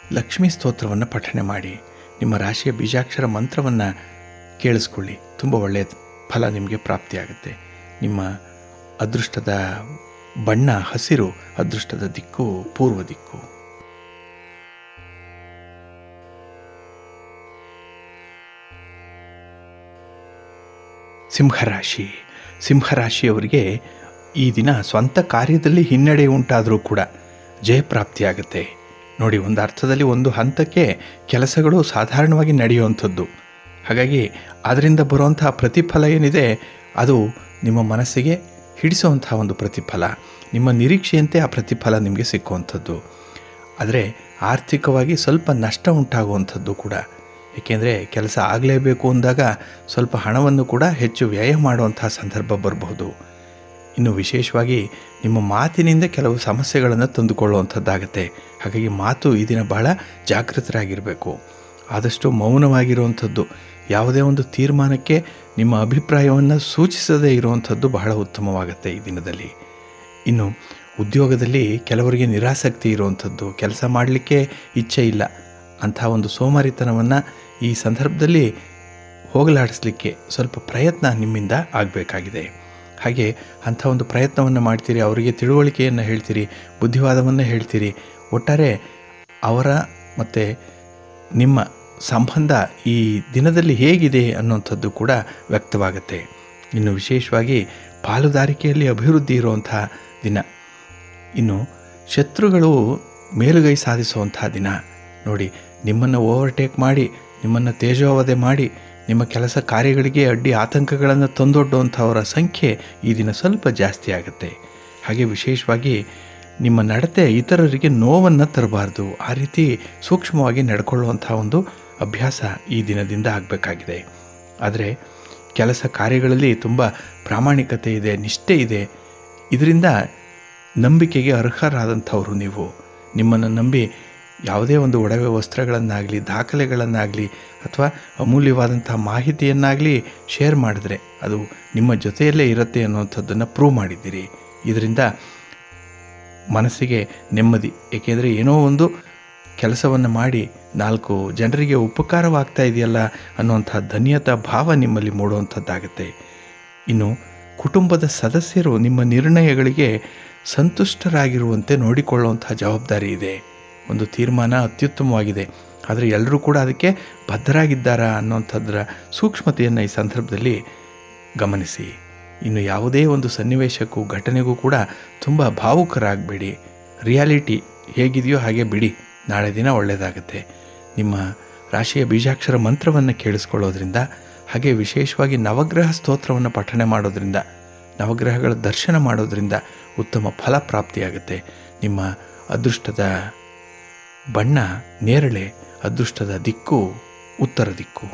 ಲಕ್ಷ್ಮೀ ಸ್ತೋತ್ರವನ್ನು ಪಠನೆ ಮಾಡಿ ನಿಮ್ಮ ರಾಶಿಯ ಬೀಜಾಕ್ಷರ ಮಂತ್ರವನ್ನು ಕೇಳಿಸ್ಕೊಳ್ಳಿ ತುಂಬ ಒಳ್ಳೆಯ ಫಲ ನಿಮಗೆ ಪ್ರಾಪ್ತಿಯಾಗುತ್ತೆ ನಿಮ್ಮ ಅದೃಷ್ಟದ ಬಣ್ಣ ಹಸಿರು ಅದೃಷ್ಟದ ದಿಕ್ಕು ಪೂರ್ವ ದಿಕ್ಕು ಸಿಂಹರಾಶಿ ಸಿಂಹರಾಶಿಯವರಿಗೆ ಈ ದಿನ ಸ್ವಂತ ಕಾರ್ಯದಲ್ಲಿ ಹಿನ್ನಡೆ ಉಂಟಾದರೂ ಕೂಡ ಜಯಪ್ರಾಪ್ತಿಯಾಗುತ್ತೆ ನೋಡಿ ಒಂದು ಅರ್ಥದಲ್ಲಿ ಒಂದು ಹಂತಕ್ಕೆ ಕೆಲಸಗಳು ಸಾಧಾರಣವಾಗಿ ನಡೆಯುವಂಥದ್ದು ಹಾಗಾಗಿ ಅದರಿಂದ ಬರುವಂತಹ ಪ್ರತಿಫಲ ಏನಿದೆ ಅದು ನಿಮ್ಮ ಮನಸ್ಸಿಗೆ ಹಿಡಿಸುವಂತಹ ಒಂದು ಪ್ರತಿಫಲ ನಿಮ್ಮ ನಿರೀಕ್ಷೆಯಂತೆ ಆ ಪ್ರತಿಫಲ ನಿಮಗೆ ಸಿಕ್ಕುವಂಥದ್ದು ಆದರೆ ಆರ್ಥಿಕವಾಗಿ ಸ್ವಲ್ಪ ನಷ್ಟ ಉಂಟಾಗುವಂಥದ್ದು ಕೂಡ ಏಕೆಂದರೆ ಕೆಲಸ ಆಗಲೇಬೇಕು ಅಂದಾಗ ಸ್ವಲ್ಪ ಹಣವನ್ನು ಕೂಡ ಹೆಚ್ಚು ವ್ಯಯ ಮಾಡುವಂತಹ ಸಂದರ್ಭ ಬರಬಹುದು ಇನ್ನು ವಿಶೇಷವಾಗಿ ನಿಮ್ಮ ಮಾತಿನಿಂದ ಕೆಲವು ಸಮಸ್ಯೆಗಳನ್ನು ತಂದುಕೊಳ್ಳುವಂಥದ್ದಾಗತ್ತೆ ಹಾಗಾಗಿ ಮಾತು ಈ ದಿನ ಬಹಳ ಜಾಗೃತರಾಗಿರಬೇಕು ಆದಷ್ಟು ಮೌನವಾಗಿರುವಂಥದ್ದು ಯಾವುದೇ ಒಂದು ತೀರ್ಮಾನಕ್ಕೆ ನಿಮ್ಮ ಅಭಿಪ್ರಾಯವನ್ನು ಸೂಚಿಸದೇ ಇರುವಂಥದ್ದು ಬಹಳ ಉತ್ತಮವಾಗುತ್ತೆ ಈ ದಿನದಲ್ಲಿ ಇನ್ನು ಉದ್ಯೋಗದಲ್ಲಿ ಕೆಲವರಿಗೆ ನಿರಾಸಕ್ತಿ ಇರುವಂಥದ್ದು ಕೆಲಸ ಮಾಡಲಿಕ್ಕೆ ಇಚ್ಛೆ ಇಲ್ಲ ಅಂಥ ಒಂದು ಸೋಮಾರಿತನವನ್ನು ಈ ಸಂದರ್ಭದಲ್ಲಿ ಹೋಗಲಾಡಿಸ್ಲಿಕ್ಕೆ ಸ್ವಲ್ಪ ಪ್ರಯತ್ನ ನಿಮ್ಮಿಂದ ಆಗಬೇಕಾಗಿದೆ ಹಾಗೆ ಅಂಥ ಒಂದು ಪ್ರಯತ್ನವನ್ನು ಮಾಡ್ತೀರಿ ಅವರಿಗೆ ತಿಳುವಳಿಕೆಯನ್ನು ಹೇಳ್ತೀರಿ ಬುದ್ಧಿವಾದವನ್ನು ಹೇಳ್ತೀರಿ ಒಟ್ಟಾರೆ ಅವರ ಮತ್ತು ನಿಮ್ಮ ಸಂಬಂಧ ಈ ದಿನದಲ್ಲಿ ಹೇಗಿದೆ ಅನ್ನುವಂಥದ್ದು ಕೂಡ ವ್ಯಕ್ತವಾಗುತ್ತೆ ಇನ್ನು ವಿಶೇಷವಾಗಿ ಪಾಲುದಾರಿಕೆಯಲ್ಲಿ ಅಭಿವೃದ್ಧಿ ಇರುವಂತಹ ದಿನ ಇನ್ನು ಶತ್ರುಗಳು ಮೇಲುಗೈ ಸಾಧಿಸುವಂಥ ದಿನ ನೋಡಿ ನಿಮ್ಮನ್ನು ಓವರ್ಟೇಕ್ ಮಾಡಿ ನಿಮ್ಮನ್ನು ತೇಜೋವಧೆ ಮಾಡಿ ನಿಮ್ಮ ಕೆಲಸ ಕಾರ್ಯಗಳಿಗೆ ಅಡ್ಡಿ ಆತಂಕಗಳನ್ನು ತಂದೊಡ್ಡುವಂಥವರ ಸಂಖ್ಯೆ ಈ ದಿನ ಸ್ವಲ್ಪ ಜಾಸ್ತಿ ಆಗುತ್ತೆ ಹಾಗೆ ವಿಶೇಷವಾಗಿ ನಿಮ್ಮ ನಡತೆ ಇತರರಿಗೆ ನೋವನ್ನು ತರಬಾರ್ದು ಆ ರೀತಿ ಸೂಕ್ಷ್ಮವಾಗಿ ನಡ್ಕೊಳ್ಳುವಂಥ ಒಂದು ಅಭ್ಯಾಸ ಈ ದಿನದಿಂದ ಆಗಬೇಕಾಗಿದೆ ಆದರೆ ಕೆಲಸ ಕಾರ್ಯಗಳಲ್ಲಿ ತುಂಬ ಪ್ರಾಮಾಣಿಕತೆ ಇದೆ ನಿಷ್ಠೆ ಇದೆ ಇದರಿಂದ ನಂಬಿಕೆಗೆ ಅರ್ಹರಾದಂಥವರು ನೀವು ನಿಮ್ಮನ್ನು ನಂಬಿ ಯಾವುದೇ ಒಂದು ಒಡವೆ ವಸ್ತ್ರಗಳನ್ನಾಗಲಿ ದಾಖಲೆಗಳನ್ನಾಗಲಿ ಅಥವಾ ಅಮೂಲ್ಯವಾದಂಥ ಮಾಹಿತಿಯನ್ನಾಗಲಿ ಶೇರ್ ಮಾಡಿದ್ರೆ ಅದು ನಿಮ್ಮ ಜೊತೆಯಲ್ಲೇ ಇರುತ್ತೆ ಅನ್ನುವಂಥದ್ದನ್ನು ಪ್ರೂವ್ ಮಾಡಿದ್ದೀರಿ ಇದರಿಂದ ಮನಸ್ಸಿಗೆ ನೆಮ್ಮದಿ ಏಕೆಂದರೆ ಏನೋ ಒಂದು ಕೆಲಸವನ್ನು ಮಾಡಿ ನಾಲ್ಕು ಜನರಿಗೆ ಉಪಕಾರವಾಗ್ತಾ ಇದೆಯಲ್ಲ ಅನ್ನುವಂಥ ಧನ್ಯತಾ ಭಾವ ನಿಮ್ಮಲ್ಲಿ ಮೂಡುವಂಥದ್ದಾಗುತ್ತೆ ಇನ್ನು ಕುಟುಂಬದ ಸದಸ್ಯರು ನಿಮ್ಮ ನಿರ್ಣಯಗಳಿಗೆ ಸಂತುಷ್ಟರಾಗಿರುವಂತೆ ನೋಡಿಕೊಳ್ಳುವಂಥ ಜವಾಬ್ದಾರಿ ಇದೆ ಒಂದು ತೀರ್ಮಾನ ಅತ್ಯುತ್ತಮವಾಗಿದೆ ಆದರೆ ಎಲ್ಲರೂ ಕೂಡ ಅದಕ್ಕೆ ಬದ್ಧರಾಗಿದ್ದಾರಾ ಅನ್ನೋಂಥದ್ರ ಸೂಕ್ಷ್ಮತೆಯನ್ನು ಈ ಸಂದರ್ಭದಲ್ಲಿ ಗಮನಿಸಿ ಇನ್ನು ಯಾವುದೇ ಒಂದು ಸನ್ನಿವೇಶಕ್ಕೂ ಘಟನೆಗೂ ಕೂಡ ತುಂಬ ಭಾವುಕರಾಗಬೇಡಿ ರಿಯಾಲಿಟಿ ಹೇಗಿದೆಯೋ ಹಾಗೆ ಬಿಡಿ ನಾಳೆ ದಿನ ಒಳ್ಳೆಯದಾಗುತ್ತೆ ನಿಮ್ಮ ರಾಶಿಯ ಬೀಜಾಕ್ಷರ ಮಂತ್ರವನ್ನು ಕೇಳಿಸ್ಕೊಳ್ಳೋದ್ರಿಂದ ಹಾಗೆ ವಿಶೇಷವಾಗಿ ನವಗ್ರಹ ಸ್ತೋತ್ರವನ್ನು ಪಠಣೆ ಮಾಡೋದ್ರಿಂದ ನವಗ್ರಹಗಳ ದರ್ಶನ ಮಾಡೋದ್ರಿಂದ ಉತ್ತಮ ಫಲ ಪ್ರಾಪ್ತಿಯಾಗುತ್ತೆ ನಿಮ್ಮ ಅದೃಷ್ಟದ ಬಣ್ಣ ನೇರಳೆ ಅದೃಷ್ಟದ ದಿಕ್ಕು ಉತ್ತರ ದಿಕ್ಕು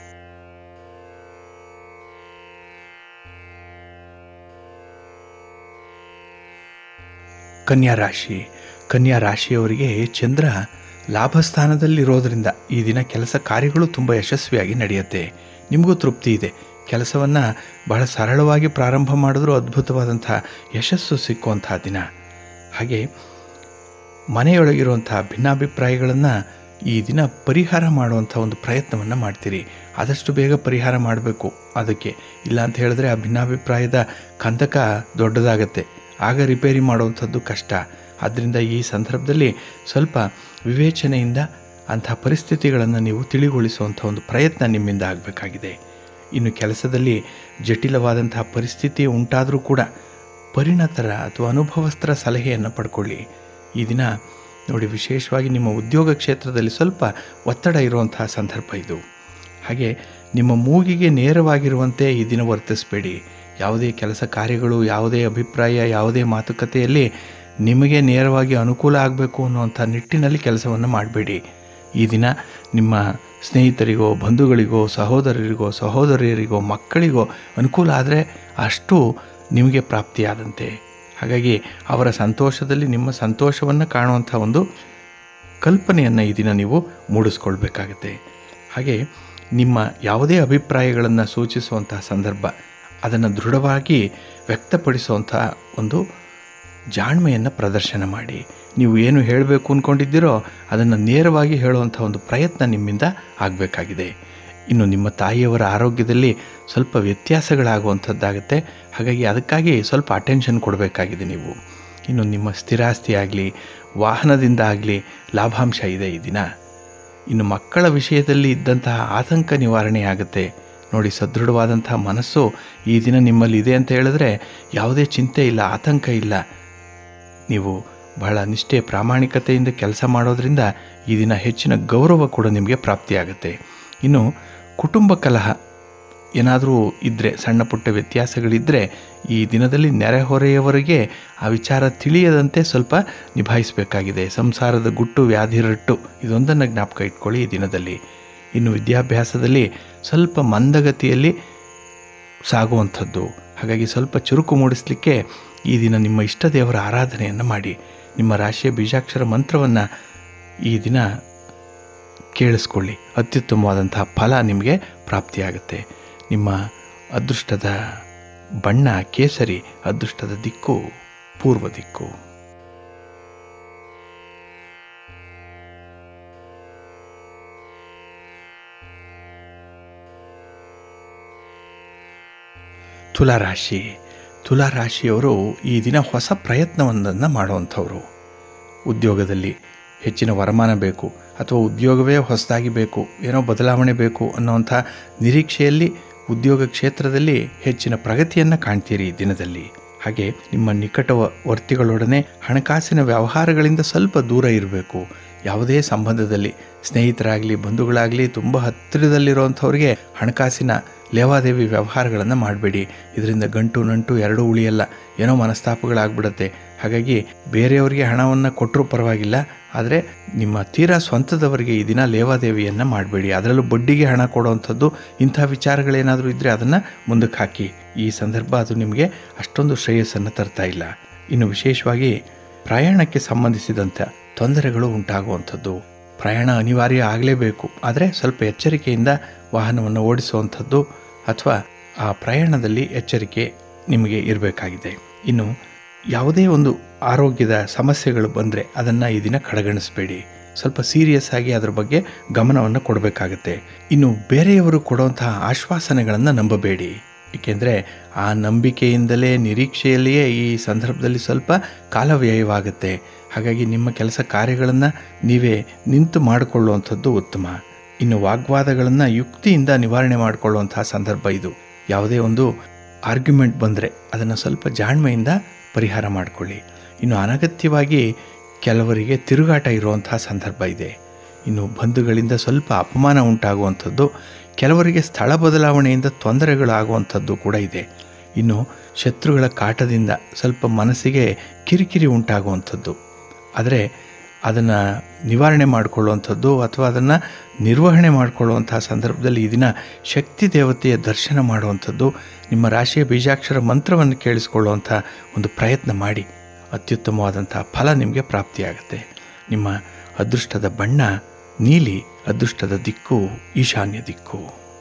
ಕನ್ಯಾ ರಾಶಿ ಕನ್ಯಾ ರಾಶಿಯವರಿಗೆ ಚಂದ್ರ ಲಾಭಸ್ಥಾನದಲ್ಲಿರೋದರಿಂದ ಈ ದಿನ ಕೆಲಸ ಕಾರ್ಯಗಳು ತುಂಬ ಯಶಸ್ವಿಯಾಗಿ ನಡೆಯುತ್ತೆ ನಿಮಗೂ ತೃಪ್ತಿ ಇದೆ ಕೆಲಸವನ್ನು ಬಹಳ ಸರಳವಾಗಿ ಪ್ರಾರಂಭ ಮಾಡಿದ್ರೂ ಅದ್ಭುತವಾದಂಥ ಯಶಸ್ಸು ಸಿಕ್ಕುವಂಥ ದಿನ ಹಾಗೆ ಮನೆಯೊಳಗಿರುವಂಥ ಭಿನ್ನಾಭಿಪ್ರಾಯಗಳನ್ನು ಈ ದಿನ ಪರಿಹಾರ ಮಾಡುವಂಥ ಒಂದು ಪ್ರಯತ್ನವನ್ನು ಮಾಡ್ತೀರಿ ಆದಷ್ಟು ಬೇಗ ಪರಿಹಾರ ಮಾಡಬೇಕು ಅದಕ್ಕೆ ಇಲ್ಲ ಅಂತ ಹೇಳಿದ್ರೆ ಆ ಭಿನ್ನಾಭಿಪ್ರಾಯದ ಕಂದಕ ದೊಡ್ಡದಾಗತ್ತೆ ಆಗ ರಿಪೇರಿ ಮಾಡುವಂಥದ್ದು ಕಷ್ಟ ಆದ್ದರಿಂದ ಈ ಸಂದರ್ಭದಲ್ಲಿ ಸ್ವಲ್ಪ ವಿವೇಚನೆಯಿಂದ ಅಂಥ ಪರಿಸ್ಥಿತಿಗಳನ್ನು ನೀವು ತಿಳಿಗೊಳಿಸುವಂಥ ಒಂದು ಪ್ರಯತ್ನ ನಿಮ್ಮಿಂದ ಆಗಬೇಕಾಗಿದೆ ಇನ್ನು ಕೆಲಸದಲ್ಲಿ ಜಟಿಲವಾದಂತಹ ಪರಿಸ್ಥಿತಿ ಉಂಟಾದರೂ ಕೂಡ ಪರಿಣತರ ಅಥವಾ ಅನುಭವಸ್ಥರ ಸಲಹೆಯನ್ನು ಪಡ್ಕೊಳ್ಳಿ ಈ ದಿನ ನೋಡಿ ವಿಶೇಷವಾಗಿ ನಿಮ್ಮ ಉದ್ಯೋಗ ಕ್ಷೇತ್ರದಲ್ಲಿ ಸ್ವಲ್ಪ ಒತ್ತಡ ಇರುವಂತಹ ಸಂದರ್ಭ ಇದು ಹಾಗೆ ನಿಮ್ಮ ಮೂಗಿಗೆ ನೇರವಾಗಿರುವಂತೆ ಈ ದಿನ ವರ್ತಿಸಬೇಡಿ ಯಾವುದೇ ಕೆಲಸ ಕಾರ್ಯಗಳು ಯಾವುದೇ ಅಭಿಪ್ರಾಯ ಯಾವುದೇ ಮಾತುಕತೆಯಲ್ಲಿ ನಿಮಗೆ ನೇರವಾಗಿ ಅನುಕೂಲ ಆಗಬೇಕು ಅನ್ನುವಂಥ ನಿಟ್ಟಿನಲ್ಲಿ ಕೆಲಸವನ್ನು ಮಾಡಬೇಡಿ ಈ ದಿನ ನಿಮ್ಮ ಸ್ನೇಹಿತರಿಗೋ ಬಂಧುಗಳಿಗೋ ಸಹೋದರರಿಗೋ ಸಹೋದರಿಯರಿಗೋ ಮಕ್ಕಳಿಗೋ ಅನುಕೂಲ ಆದರೆ ಅಷ್ಟು ನಿಮಗೆ ಪ್ರಾಪ್ತಿಯಾದಂತೆ ಹಾಗಾಗಿ ಅವರ ಸಂತೋಷದಲ್ಲಿ ನಿಮ್ಮ ಸಂತೋಷವನ್ನು ಕಾಣುವಂಥ ಒಂದು ಕಲ್ಪನೆಯನ್ನು ಈ ದಿನ ನೀವು ಮೂಡಿಸ್ಕೊಳ್ಬೇಕಾಗತ್ತೆ ಹಾಗೆ ನಿಮ್ಮ ಯಾವುದೇ ಅಭಿಪ್ರಾಯಗಳನ್ನು ಸೂಚಿಸುವಂತಹ ಸಂದರ್ಭ ಅದನ್ನು ದೃಢವಾಗಿ ವ್ಯಕ್ತಪಡಿಸುವಂಥ ಒಂದು ಜಾಣ್ಮೆಯನ್ನು ಪ್ರದರ್ಶನ ಮಾಡಿ ನೀವು ಏನು ಹೇಳಬೇಕು ಅಂದ್ಕೊಂಡಿದ್ದೀರೋ ಅದನ್ನು ನೇರವಾಗಿ ಹೇಳುವಂಥ ಒಂದು ಪ್ರಯತ್ನ ನಿಮ್ಮಿಂದ ಆಗಬೇಕಾಗಿದೆ ಇನ್ನು ನಿಮ್ಮ ತಾಯಿಯವರ ಆರೋಗ್ಯದಲ್ಲಿ ಸ್ವಲ್ಪ ವ್ಯತ್ಯಾಸಗಳಾಗುವಂಥದ್ದಾಗುತ್ತೆ ಹಾಗಾಗಿ ಅದಕ್ಕಾಗಿ ಸ್ವಲ್ಪ ಅಟೆನ್ಷನ್ ಕೊಡಬೇಕಾಗಿದೆ ನೀವು ಇನ್ನು ನಿಮ್ಮ ಸ್ಥಿರಾಸ್ತಿ ಆಗಲಿ ವಾಹನದಿಂದ ಆಗಲಿ ಲಾಭಾಂಶ ಇದೆ ಈ ದಿನ ಇನ್ನು ಮಕ್ಕಳ ವಿಷಯದಲ್ಲಿ ಇದ್ದಂತಹ ಆತಂಕ ನಿವಾರಣೆ ಆಗುತ್ತೆ ನೋಡಿ ಸದೃಢವಾದಂತಹ ಮನಸ್ಸು ಈ ದಿನ ನಿಮ್ಮಲ್ಲಿ ಇದೆ ಅಂತ ಹೇಳಿದ್ರೆ ಯಾವುದೇ ಚಿಂತೆ ಇಲ್ಲ ಆತಂಕ ಇಲ್ಲ ನೀವು ಬಹಳ ನಿಷ್ಠೆ ಪ್ರಾಮಾಣಿಕತೆಯಿಂದ ಕೆಲಸ ಮಾಡೋದ್ರಿಂದ ಈ ದಿನ ಹೆಚ್ಚಿನ ಗೌರವ ಕೂಡ ನಿಮಗೆ ಪ್ರಾಪ್ತಿಯಾಗುತ್ತೆ ಇನ್ನು ಕುಟುಂಬ ಕಲಹ ಏನಾದರೂ ಇದ್ದರೆ ಸಣ್ಣ ಪುಟ್ಟ ವ್ಯತ್ಯಾಸಗಳಿದ್ದರೆ ಈ ದಿನದಲ್ಲಿ ನೆರೆಹೊರೆಯವರಿಗೆ ಆ ವಿಚಾರ ತಿಳಿಯದಂತೆ ಸ್ವಲ್ಪ ನಿಭಾಯಿಸಬೇಕಾಗಿದೆ ಸಂಸಾರದ ಗುಟ್ಟು ವ್ಯಾಧಿರಟ್ಟು ಇದೊಂದನ್ನು ಜ್ಞಾಪಕ ಇಟ್ಕೊಳ್ಳಿ ಈ ದಿನದಲ್ಲಿ ಇನ್ನು ವಿದ್ಯಾಭ್ಯಾಸದಲ್ಲಿ ಸ್ವಲ್ಪ ಮಂದಗತಿಯಲ್ಲಿ ಸಾಗುವಂಥದ್ದು ಹಾಗಾಗಿ ಸ್ವಲ್ಪ ಚುರುಕು ಮೂಡಿಸಲಿಕ್ಕೆ ಈ ದಿನ ನಿಮ್ಮ ಇಷ್ಟ ದೇವರ ಆರಾಧನೆಯನ್ನು ಮಾಡಿ ನಿಮ್ಮ ರಾಶಿಯ ಬೀಜಾಕ್ಷರ ಮಂತ್ರವನ್ನು ಈ ದಿನ ಕೇಳಿಸ್ಕೊಳ್ಳಿ ಅತ್ಯುತ್ತಮವಾದಂತಹ ಫಲ ನಿಮಗೆ ಪ್ರಾಪ್ತಿಯಾಗುತ್ತೆ ನಿಮ್ಮ ಅದೃಷ್ಟದ ಬಣ್ಣ ಕೇಸರಿ ಅದೃಷ್ಟದ ದಿಕ್ಕು ಪೂರ್ವ ದಿಕ್ಕು ತುಲಾರಾಶಿ ತುಲಾರಾಶಿಯವರು ಈ ದಿನ ಹೊಸ ಪ್ರಯತ್ನವೊಂದನ್ನು ಮಾಡುವಂಥವ್ರು ಉದ್ಯೋಗದಲ್ಲಿ ಹೆಚ್ಚಿನ ವರಮಾನ ಬೇಕು ಅಥವಾ ಉದ್ಯೋಗವೇ ಹೊಸದಾಗಿ ಬೇಕು ಏನೋ ಬದಲಾವಣೆ ಬೇಕು ಅನ್ನೋವಂಥ ನಿರೀಕ್ಷೆಯಲ್ಲಿ ಉದ್ಯೋಗ ಕ್ಷೇತ್ರದಲ್ಲಿ ಹೆಚ್ಚಿನ ಪ್ರಗತಿಯನ್ನು ಕಾಣ್ತೀರಿ ಈ ದಿನದಲ್ಲಿ ಹಾಗೆ ನಿಮ್ಮ ನಿಕಟವರ್ತಿಗಳೊಡನೆ ಹಣಕಾಸಿನ ವ್ಯವಹಾರಗಳಿಂದ ಸ್ವಲ್ಪ ದೂರ ಇರಬೇಕು ಯಾವುದೇ ಸಂಬಂಧದಲ್ಲಿ ಸ್ನೇಹಿತರಾಗಲಿ ಬಂಧುಗಳಾಗಲಿ ತುಂಬ ಹತ್ತಿರದಲ್ಲಿರುವಂಥವ್ರಿಗೆ ಹಣಕಾಸಿನ ಲೇವಾದೇವಿ ವ್ಯವಹಾರಗಳನ್ನು ಮಾಡಬೇಡಿ ಇದರಿಂದ ಗಂಟು ನಂಟು ಎರಡೂ ಉಳಿಯಲ್ಲ ಏನೋ ಮನಸ್ತಾಪಗಳಾಗ್ಬಿಡುತ್ತೆ ಹಾಗಾಗಿ ಬೇರೆಯವರಿಗೆ ಹಣವನ್ನು ಕೊಟ್ಟರೂ ಪರವಾಗಿಲ್ಲ ಆದರೆ ನಿಮ್ಮ ತೀರಾ ಸ್ವಂತದವರಿಗೆ ಈ ದಿನ ಲೇವಾದೇವಿಯನ್ನು ಮಾಡಬೇಡಿ ಅದರಲ್ಲೂ ಬಡ್ಡಿಗೆ ಹಣ ಕೊಡುವಂಥದ್ದು ಇಂಥ ವಿಚಾರಗಳೇನಾದರೂ ಇದ್ದರೆ ಅದನ್ನು ಮುಂದಕ್ಕೆ ಹಾಕಿ ಈ ಸಂದರ್ಭ ಅದು ನಿಮಗೆ ಅಷ್ಟೊಂದು ಶ್ರೇಯಸ್ಸನ್ನು ತರ್ತಾ ಇಲ್ಲ ಇನ್ನು ವಿಶೇಷವಾಗಿ ಪ್ರಯಾಣಕ್ಕೆ ಸಂಬಂಧಿಸಿದಂಥ ತೊಂದರೆಗಳು ಉಂಟಾಗುವಂಥದ್ದು ಪ್ರಯಾಣ ಅನಿವಾರ್ಯ ಆಗಲೇಬೇಕು ಆದರೆ ಸ್ವಲ್ಪ ಎಚ್ಚರಿಕೆಯಿಂದ ವಾಹನವನ್ನು ಓಡಿಸುವಂಥದ್ದು ಅಥವಾ ಆ ಪ್ರಯಾಣದಲ್ಲಿ ಎಚ್ಚರಿಕೆ ನಿಮಗೆ ಇರಬೇಕಾಗಿದೆ ಇನ್ನು ಯಾವುದೇ ಒಂದು ಆರೋಗ್ಯದ ಸಮಸ್ಯೆಗಳು ಬಂದರೆ ಅದನ್ನು ಈ ದಿನ ಕಡೆಗಣಿಸಬೇಡಿ ಸ್ವಲ್ಪ ಸೀರಿಯಸ್ ಆಗಿ ಅದರ ಬಗ್ಗೆ ಗಮನವನ್ನು ಕೊಡಬೇಕಾಗತ್ತೆ ಇನ್ನು ಬೇರೆಯವರು ಕೊಡುವಂತಹ ಆಶ್ವಾಸನೆಗಳನ್ನು ನಂಬಬೇಡಿ ಏಕೆಂದರೆ ಆ ನಂಬಿಕೆಯಿಂದಲೇ ನಿರೀಕ್ಷೆಯಲ್ಲಿಯೇ ಈ ಸಂದರ್ಭದಲ್ಲಿ ಸ್ವಲ್ಪ ಕಾಲವ್ಯಯವಾಗುತ್ತೆ ಹಾಗಾಗಿ ನಿಮ್ಮ ಕೆಲಸ ಕಾರ್ಯಗಳನ್ನು ನೀವೇ ನಿಂತು ಮಾಡಿಕೊಳ್ಳುವಂಥದ್ದು ಉತ್ತಮ ಇನ್ನು ವಾಗ್ವಾದಗಳನ್ನು ಯುಕ್ತಿಯಿಂದ ನಿವಾರಣೆ ಮಾಡಿಕೊಳ್ಳುವಂತಹ ಸಂದರ್ಭ ಇದು ಯಾವುದೇ ಒಂದು ಆರ್ಗ್ಯುಮೆಂಟ್ ಬಂದರೆ ಅದನ್ನು ಸ್ವಲ್ಪ ಜಾಣ್ಮೆಯಿಂದ ಪರಿಹಾರ ಮಾಡಿಕೊಳ್ಳಿ ಇನ್ನು ಅನಗತ್ಯವಾಗಿ ಕೆಲವರಿಗೆ ತಿರುಗಾಟ ಇರುವಂತಹ ಸಂದರ್ಭ ಇದೆ ಇನ್ನು ಬಂಧುಗಳಿಂದ ಸ್ವಲ್ಪ ಅಪಮಾನ ಉಂಟಾಗುವಂಥದ್ದು ಕೆಲವರಿಗೆ ಸ್ಥಳ ಬದಲಾವಣೆಯಿಂದ ತೊಂದರೆಗಳಾಗುವಂಥದ್ದು ಕೂಡ ಇದೆ ಇನ್ನು ಶತ್ರುಗಳ ಕಾಟದಿಂದ ಸ್ವಲ್ಪ ಮನಸ್ಸಿಗೆ ಕಿರಿಕಿರಿ ಉಂಟಾಗುವಂಥದ್ದು ಆದರೆ ಅದನ್ನು ನಿವಾರಣೆ ಮಾಡಿಕೊಳ್ಳುವಂಥದ್ದು ಅಥವಾ ಅದನ್ನು ನಿರ್ವಹಣೆ ಮಾಡಿಕೊಳ್ಳುವಂತಹ ಸಂದರ್ಭದಲ್ಲಿ ಈ ದಿನ ಶಕ್ತಿ ದೇವತೆಯ ದರ್ಶನ ಮಾಡುವಂಥದ್ದು ನಿಮ್ಮ ರಾಶಿಯ ಬೀಜಾಕ್ಷರ ಮಂತ್ರವನ್ನು ಕೇಳಿಸ್ಕೊಳ್ಳುವಂಥ ಒಂದು ಪ್ರಯತ್ನ ಮಾಡಿ ಅತ್ಯುತ್ತಮವಾದಂಥ ಫಲ ನಿಮಗೆ ಪ್ರಾಪ್ತಿಯಾಗುತ್ತೆ ನಿಮ್ಮ ಅದೃಷ್ಟದ ಬಣ್ಣ ನೀಲಿ ಅದೃಷ್ಟದ ದಿಕ್ಕು ಈಶಾನ್ಯ ದಿಕ್ಕು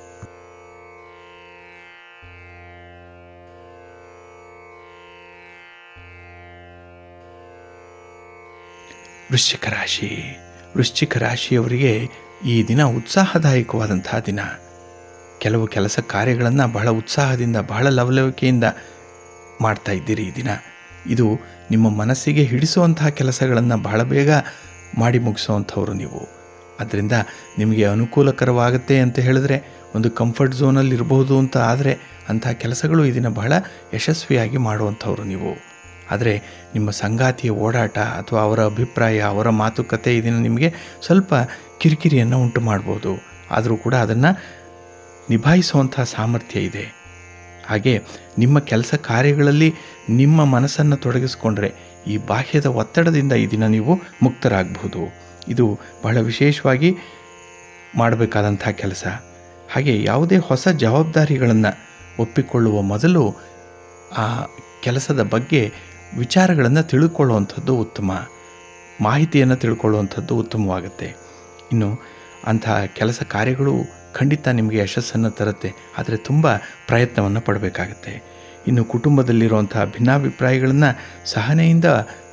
ವೃಶ್ಚಿಕ ರಾಶಿ ವೃಶ್ಚಿಕ ರಾಶಿಯವರಿಗೆ ಈ ದಿನ ಉತ್ಸಾಹದಾಯಕವಾದಂತಹ ದಿನ ಕೆಲವು ಕೆಲಸ ಕಾರ್ಯಗಳನ್ನು ಬಹಳ ಉತ್ಸಾಹದಿಂದ ಬಹಳ ಲವಲವಿಕೆಯಿಂದ ಮಾಡ್ತಾ ಇದ್ದೀರಿ ಈ ದಿನ ಇದು ನಿಮ್ಮ ಮನಸ್ಸಿಗೆ ಹಿಡಿಸುವಂತಹ ಕೆಲಸಗಳನ್ನು ಬಹಳ ಬೇಗ ಮಾಡಿ ಮುಗಿಸುವಂಥವ್ರು ನೀವು ಅದರಿಂದ ನಿಮಗೆ ಅನುಕೂಲಕರವಾಗುತ್ತೆ ಅಂತ ಹೇಳಿದ್ರೆ ಒಂದು ಕಂಫರ್ಟ್ ಝೋನಲ್ಲಿ ಇರಬಹುದು ಅಂತ ಆದರೆ ಅಂತಹ ಕೆಲಸಗಳು ಈ ದಿನ ಬಹಳ ಯಶಸ್ವಿಯಾಗಿ ಮಾಡುವಂಥವ್ರು ನೀವು ಆದರೆ ನಿಮ್ಮ ಸಂಗಾತಿಯ ಓಡಾಟ ಅಥವಾ ಅವರ ಅಭಿಪ್ರಾಯ ಅವರ ಮಾತುಕತೆ ಇದನ್ನು ನಿಮಗೆ ಸ್ವಲ್ಪ ಕಿರಿಕಿರಿಯನ್ನು ಉಂಟು ಮಾಡ್ಬೋದು ಆದರೂ ಕೂಡ ಅದನ್ನು ನಿಭಾಯಿಸುವಂಥ ಸಾಮರ್ಥ್ಯ ಇದೆ ಹಾಗೆ ನಿಮ್ಮ ಕೆಲಸ ಕಾರ್ಯಗಳಲ್ಲಿ ನಿಮ್ಮ ಮನಸ್ಸನ್ನು ತೊಡಗಿಸ್ಕೊಂಡ್ರೆ ಈ ಬಾಹ್ಯದ ಒತ್ತಡದಿಂದ ಈ ದಿನ ನೀವು ಮುಕ್ತರಾಗಬಹುದು ಇದು ಬಹಳ ವಿಶೇಷವಾಗಿ ಮಾಡಬೇಕಾದಂಥ ಕೆಲಸ ಹಾಗೆ ಯಾವುದೇ ಹೊಸ ಜವಾಬ್ದಾರಿಗಳನ್ನು ಒಪ್ಪಿಕೊಳ್ಳುವ ಮೊದಲು ಆ ಕೆಲಸದ ಬಗ್ಗೆ ವಿಚಾರಗಳನ್ನು ತಿಳ್ಕೊಳ್ಳುವಂಥದ್ದು ಉತ್ತಮ ಮಾಹಿತಿಯನ್ನು ತಿಳ್ಕೊಳ್ಳುವಂಥದ್ದು ಉತ್ತಮವಾಗುತ್ತೆ ಇನ್ನು ಅಂತಹ ಕೆಲಸ ಕಾರ್ಯಗಳು ಖಂಡಿತ ನಿಮಗೆ ಯಶಸ್ಸನ್ನು ತರುತ್ತೆ ಆದರೆ ತುಂಬ ಪ್ರಯತ್ನವನ್ನು ಪಡಬೇಕಾಗತ್ತೆ ಇನ್ನು ಕುಟುಂಬದಲ್ಲಿರುವಂಥ ಭಿನ್ನಾಭಿಪ್ರಾಯಗಳನ್ನು ಸಹನೆಯಿಂದ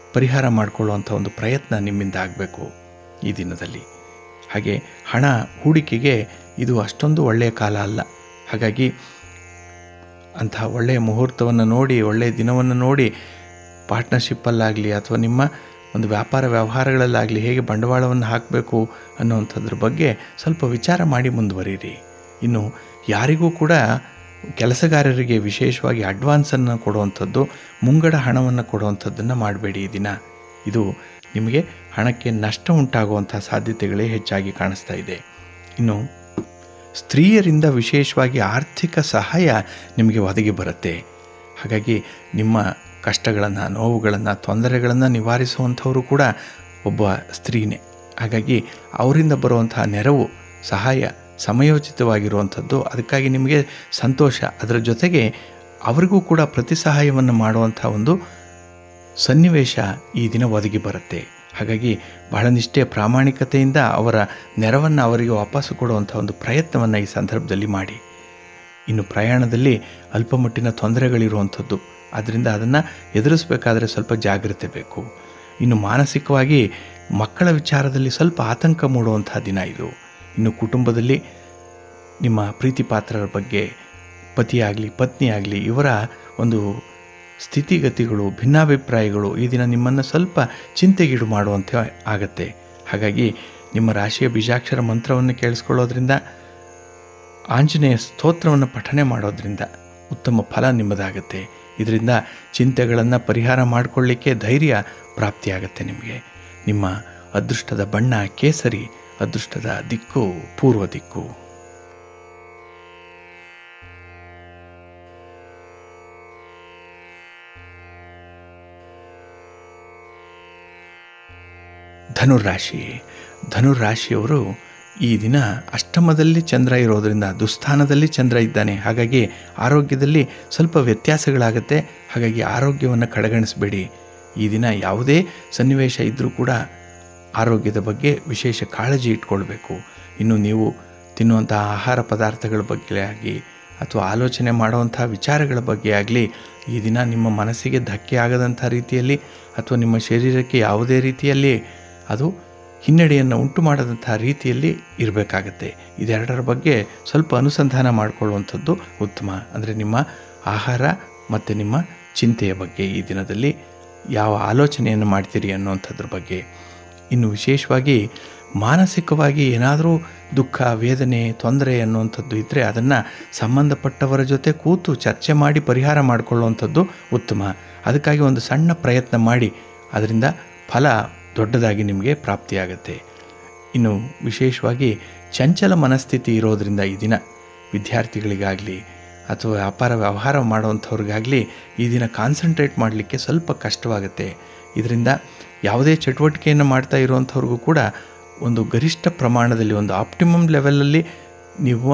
ಪರಿಹಾರ ಮಾಡಿಕೊಳ್ಳುವಂಥ ಒಂದು ಪ್ರಯತ್ನ ನಿಮ್ಮಿಂದ ಆಗಬೇಕು ಈ ದಿನದಲ್ಲಿ ಹಾಗೆ ಹಣ ಹೂಡಿಕೆಗೆ ಇದು ಅಷ್ಟೊಂದು ಒಳ್ಳೆಯ ಕಾಲ ಅಲ್ಲ ಹಾಗಾಗಿ ಅಂತಹ ಒಳ್ಳೆಯ ಮುಹೂರ್ತವನ್ನು ನೋಡಿ ಒಳ್ಳೆಯ ದಿನವನ್ನು ನೋಡಿ ಪಾರ್ಟ್ನರ್ಶಿಪ್ಪಲ್ಲಾಗಲಿ ಅಥವಾ ನಿಮ್ಮ ಒಂದು ವ್ಯಾಪಾರ ವ್ಯವಹಾರಗಳಲ್ಲಾಗಲಿ ಹೇಗೆ ಬಂಡವಾಳವನ್ನು ಹಾಕಬೇಕು ಅನ್ನುವಂಥದ್ರ ಬಗ್ಗೆ ಸ್ವಲ್ಪ ವಿಚಾರ ಮಾಡಿ ಮುಂದುವರಿಯಿರಿ ಇನ್ನು ಯಾರಿಗೂ ಕೂಡ ಕೆಲಸಗಾರರಿಗೆ ವಿಶೇಷವಾಗಿ ಅಡ್ವಾನ್ಸನ್ನು ಕೊಡುವಂಥದ್ದು ಮುಂಗಡ ಹಣವನ್ನು ಕೊಡುವಂಥದ್ದನ್ನು ಮಾಡಬೇಡಿ ಈ ದಿನ ಇದು ನಿಮಗೆ ಹಣಕ್ಕೆ ನಷ್ಟ ಉಂಟಾಗುವಂಥ ಸಾಧ್ಯತೆಗಳೇ ಹೆಚ್ಚಾಗಿ ಕಾಣಿಸ್ತಾ ಇದೆ ಇನ್ನು ಸ್ತ್ರೀಯರಿಂದ ವಿಶೇಷವಾಗಿ ಆರ್ಥಿಕ ಸಹಾಯ ನಿಮಗೆ ಒದಗಿ ಬರುತ್ತೆ ಹಾಗಾಗಿ ನಿಮ್ಮ ಕಷ್ಟಗಳನ್ನು ನೋವುಗಳನ್ನು ತೊಂದರೆಗಳನ್ನು ನಿವಾರಿಸುವಂಥವರು ಕೂಡ ಒಬ್ಬ ಸ್ತ್ರೀನೇ ಹಾಗಾಗಿ ಅವರಿಂದ ಬರುವಂತಹ ನೆರವು ಸಹಾಯ ಸಮಯೋಚಿತವಾಗಿರುವಂಥದ್ದು ಅದಕ್ಕಾಗಿ ನಿಮಗೆ ಸಂತೋಷ ಅದರ ಜೊತೆಗೆ ಅವರಿಗೂ ಕೂಡ ಪ್ರತಿ ಸಹಾಯವನ್ನು ಮಾಡುವಂಥ ಒಂದು ಸನ್ನಿವೇಶ ಈ ದಿನ ಒದಗಿ ಬರುತ್ತೆ ಹಾಗಾಗಿ ಬಹಳ ನಿಷ್ಠೆ ಪ್ರಾಮಾಣಿಕತೆಯಿಂದ ಅವರ ನೆರವನ್ನು ಅವರಿಗೆ ವಾಪಸ್ಸು ಕೊಡುವಂಥ ಒಂದು ಪ್ರಯತ್ನವನ್ನು ಈ ಸಂದರ್ಭದಲ್ಲಿ ಮಾಡಿ ಇನ್ನು ಪ್ರಯಾಣದಲ್ಲಿ ಅಲ್ಪಮಟ್ಟಿನ ತೊಂದರೆಗಳಿರುವಂಥದ್ದು ಆದ್ದರಿಂದ ಅದನ್ನು ಎದುರಿಸಬೇಕಾದ್ರೆ ಸ್ವಲ್ಪ ಜಾಗ್ರತೆ ಬೇಕು ಇನ್ನು ಮಾನಸಿಕವಾಗಿ ಮಕ್ಕಳ ವಿಚಾರದಲ್ಲಿ ಸ್ವಲ್ಪ ಆತಂಕ ಮೂಡುವಂಥ ದಿನ ಇದು ಇನ್ನು ಕುಟುಂಬದಲ್ಲಿ ನಿಮ್ಮ ಪ್ರೀತಿ ಪಾತ್ರರ ಬಗ್ಗೆ ಪತಿಯಾಗಲಿ ಪತ್ನಿ ಆಗಲಿ ಇವರ ಒಂದು ಸ್ಥಿತಿಗತಿಗಳು ಭಿನ್ನಾಭಿಪ್ರಾಯಗಳು ಈ ದಿನ ನಿಮ್ಮನ್ನು ಸ್ವಲ್ಪ ಚಿಂತೆಗೀಡು ಮಾಡುವಂತೆ ಆಗತ್ತೆ ಹಾಗಾಗಿ ನಿಮ್ಮ ರಾಶಿಯ ಬೀಜಾಕ್ಷರ ಮಂತ್ರವನ್ನು ಕೇಳಿಸ್ಕೊಳ್ಳೋದ್ರಿಂದ ಆಂಜನೇಯ ಸ್ತೋತ್ರವನ್ನು ಪಠನೆ ಮಾಡೋದ್ರಿಂದ ಉತ್ತಮ ಫಲ ನಿಮ್ಮದಾಗತ್ತೆ ಇದರಿಂದ ಚಿಂತೆಗಳನ್ನು ಪರಿಹಾರ ಮಾಡಿಕೊಳ್ಳಿಕ್ಕೆ ಧೈರ್ಯ ಪ್ರಾಪ್ತಿಯಾಗತ್ತೆ ನಿಮಗೆ ನಿಮ್ಮ ಅದೃಷ್ಟದ ಬಣ್ಣ ಕೇಸರಿ ಅದೃಷ್ಟದ ದಿಕ್ಕು ಪೂರ್ವ ದಿಕ್ಕು ಧನುರಾಶಿ ಧನುರಾಶಿಯವರು ಈ ದಿನ ಅಷ್ಟಮದಲ್ಲಿ ಚಂದ್ರ ಇರೋದರಿಂದ ದುಸ್ಥಾನದಲ್ಲಿ ಚಂದ್ರ ಇದ್ದಾನೆ ಹಾಗಾಗಿ ಆರೋಗ್ಯದಲ್ಲಿ ಸ್ವಲ್ಪ ವ್ಯತ್ಯಾಸಗಳಾಗುತ್ತೆ ಹಾಗಾಗಿ ಆರೋಗ್ಯವನ್ನು ಕಡೆಗಣಿಸಬೇಡಿ ಈ ದಿನ ಯಾವುದೇ ಸನ್ನಿವೇಶ ಇದ್ದರೂ ಕೂಡ ಆರೋಗ್ಯದ ಬಗ್ಗೆ ವಿಶೇಷ ಕಾಳಜಿ ಇಟ್ಕೊಳ್ಬೇಕು ಇನ್ನು ನೀವು ತಿನ್ನುವಂಥ ಆಹಾರ ಪದಾರ್ಥಗಳ ಬಗ್ಗೆ ಆಗಲಿ ಅಥವಾ ಆಲೋಚನೆ ಮಾಡುವಂಥ ವಿಚಾರಗಳ ಬಗ್ಗೆ ಆಗಲಿ ಈ ದಿನ ನಿಮ್ಮ ಮನಸ್ಸಿಗೆ ಧಕ್ಕೆ ಆಗದಂಥ ರೀತಿಯಲ್ಲಿ ಅಥವಾ ನಿಮ್ಮ ಶರೀರಕ್ಕೆ ಯಾವುದೇ ರೀತಿಯಲ್ಲಿ ಅದು ಹಿನ್ನಡೆಯನ್ನು ಉಂಟು ಮಾಡದಂಥ ರೀತಿಯಲ್ಲಿ ಇರಬೇಕಾಗತ್ತೆ ಇದೆರಡರ ಬಗ್ಗೆ ಸ್ವಲ್ಪ ಅನುಸಂಧಾನ ಮಾಡಿಕೊಳ್ಳುವಂಥದ್ದು ಉತ್ತಮ ಅಂದರೆ ನಿಮ್ಮ ಆಹಾರ ಮತ್ತು ನಿಮ್ಮ ಚಿಂತೆಯ ಬಗ್ಗೆ ಈ ದಿನದಲ್ಲಿ ಯಾವ ಆಲೋಚನೆಯನ್ನು ಮಾಡ್ತೀರಿ ಅನ್ನುವಂಥದ್ರ ಬಗ್ಗೆ ಇನ್ನು ವಿಶೇಷವಾಗಿ ಮಾನಸಿಕವಾಗಿ ಏನಾದರೂ ದುಃಖ ವೇದನೆ ತೊಂದರೆ ಅನ್ನುವಂಥದ್ದು ಇದ್ದರೆ ಅದನ್ನು ಸಂಬಂಧಪಟ್ಟವರ ಜೊತೆ ಕೂತು ಚರ್ಚೆ ಮಾಡಿ ಪರಿಹಾರ ಮಾಡಿಕೊಳ್ಳುವಂಥದ್ದು ಉತ್ತಮ ಅದಕ್ಕಾಗಿ ಒಂದು ಸಣ್ಣ ಪ್ರಯತ್ನ ಮಾಡಿ ಅದರಿಂದ ಫಲ ದೊಡ್ಡದಾಗಿ ನಿಮಗೆ ಪ್ರಾಪ್ತಿಯಾಗತ್ತೆ ಇನ್ನು ವಿಶೇಷವಾಗಿ ಚಂಚಲ ಮನಸ್ಥಿತಿ ಇರೋದರಿಂದ ಈ ದಿನ ವಿದ್ಯಾರ್ಥಿಗಳಿಗಾಗಲಿ ಅಥವಾ ವ್ಯಾಪಾರ ವ್ಯವಹಾರ ಮಾಡುವಂಥವ್ರಿಗಾಗಲಿ ಈ ದಿನ ಕಾನ್ಸಂಟ್ರೇಟ್ ಮಾಡಲಿಕ್ಕೆ ಸ್ವಲ್ಪ ಕಷ್ಟವಾಗುತ್ತೆ ಇದರಿಂದ ಯಾವುದೇ ಚಟುವಟಿಕೆಯನ್ನು ಮಾಡ್ತಾ ಇರುವಂಥವ್ರಿಗೂ ಕೂಡ ಒಂದು ಗರಿಷ್ಠ ಪ್ರಮಾಣದಲ್ಲಿ ಒಂದು ಆಪ್ಟಿಮಮ್ ಲೆವೆಲಲ್ಲಿ ನೀವು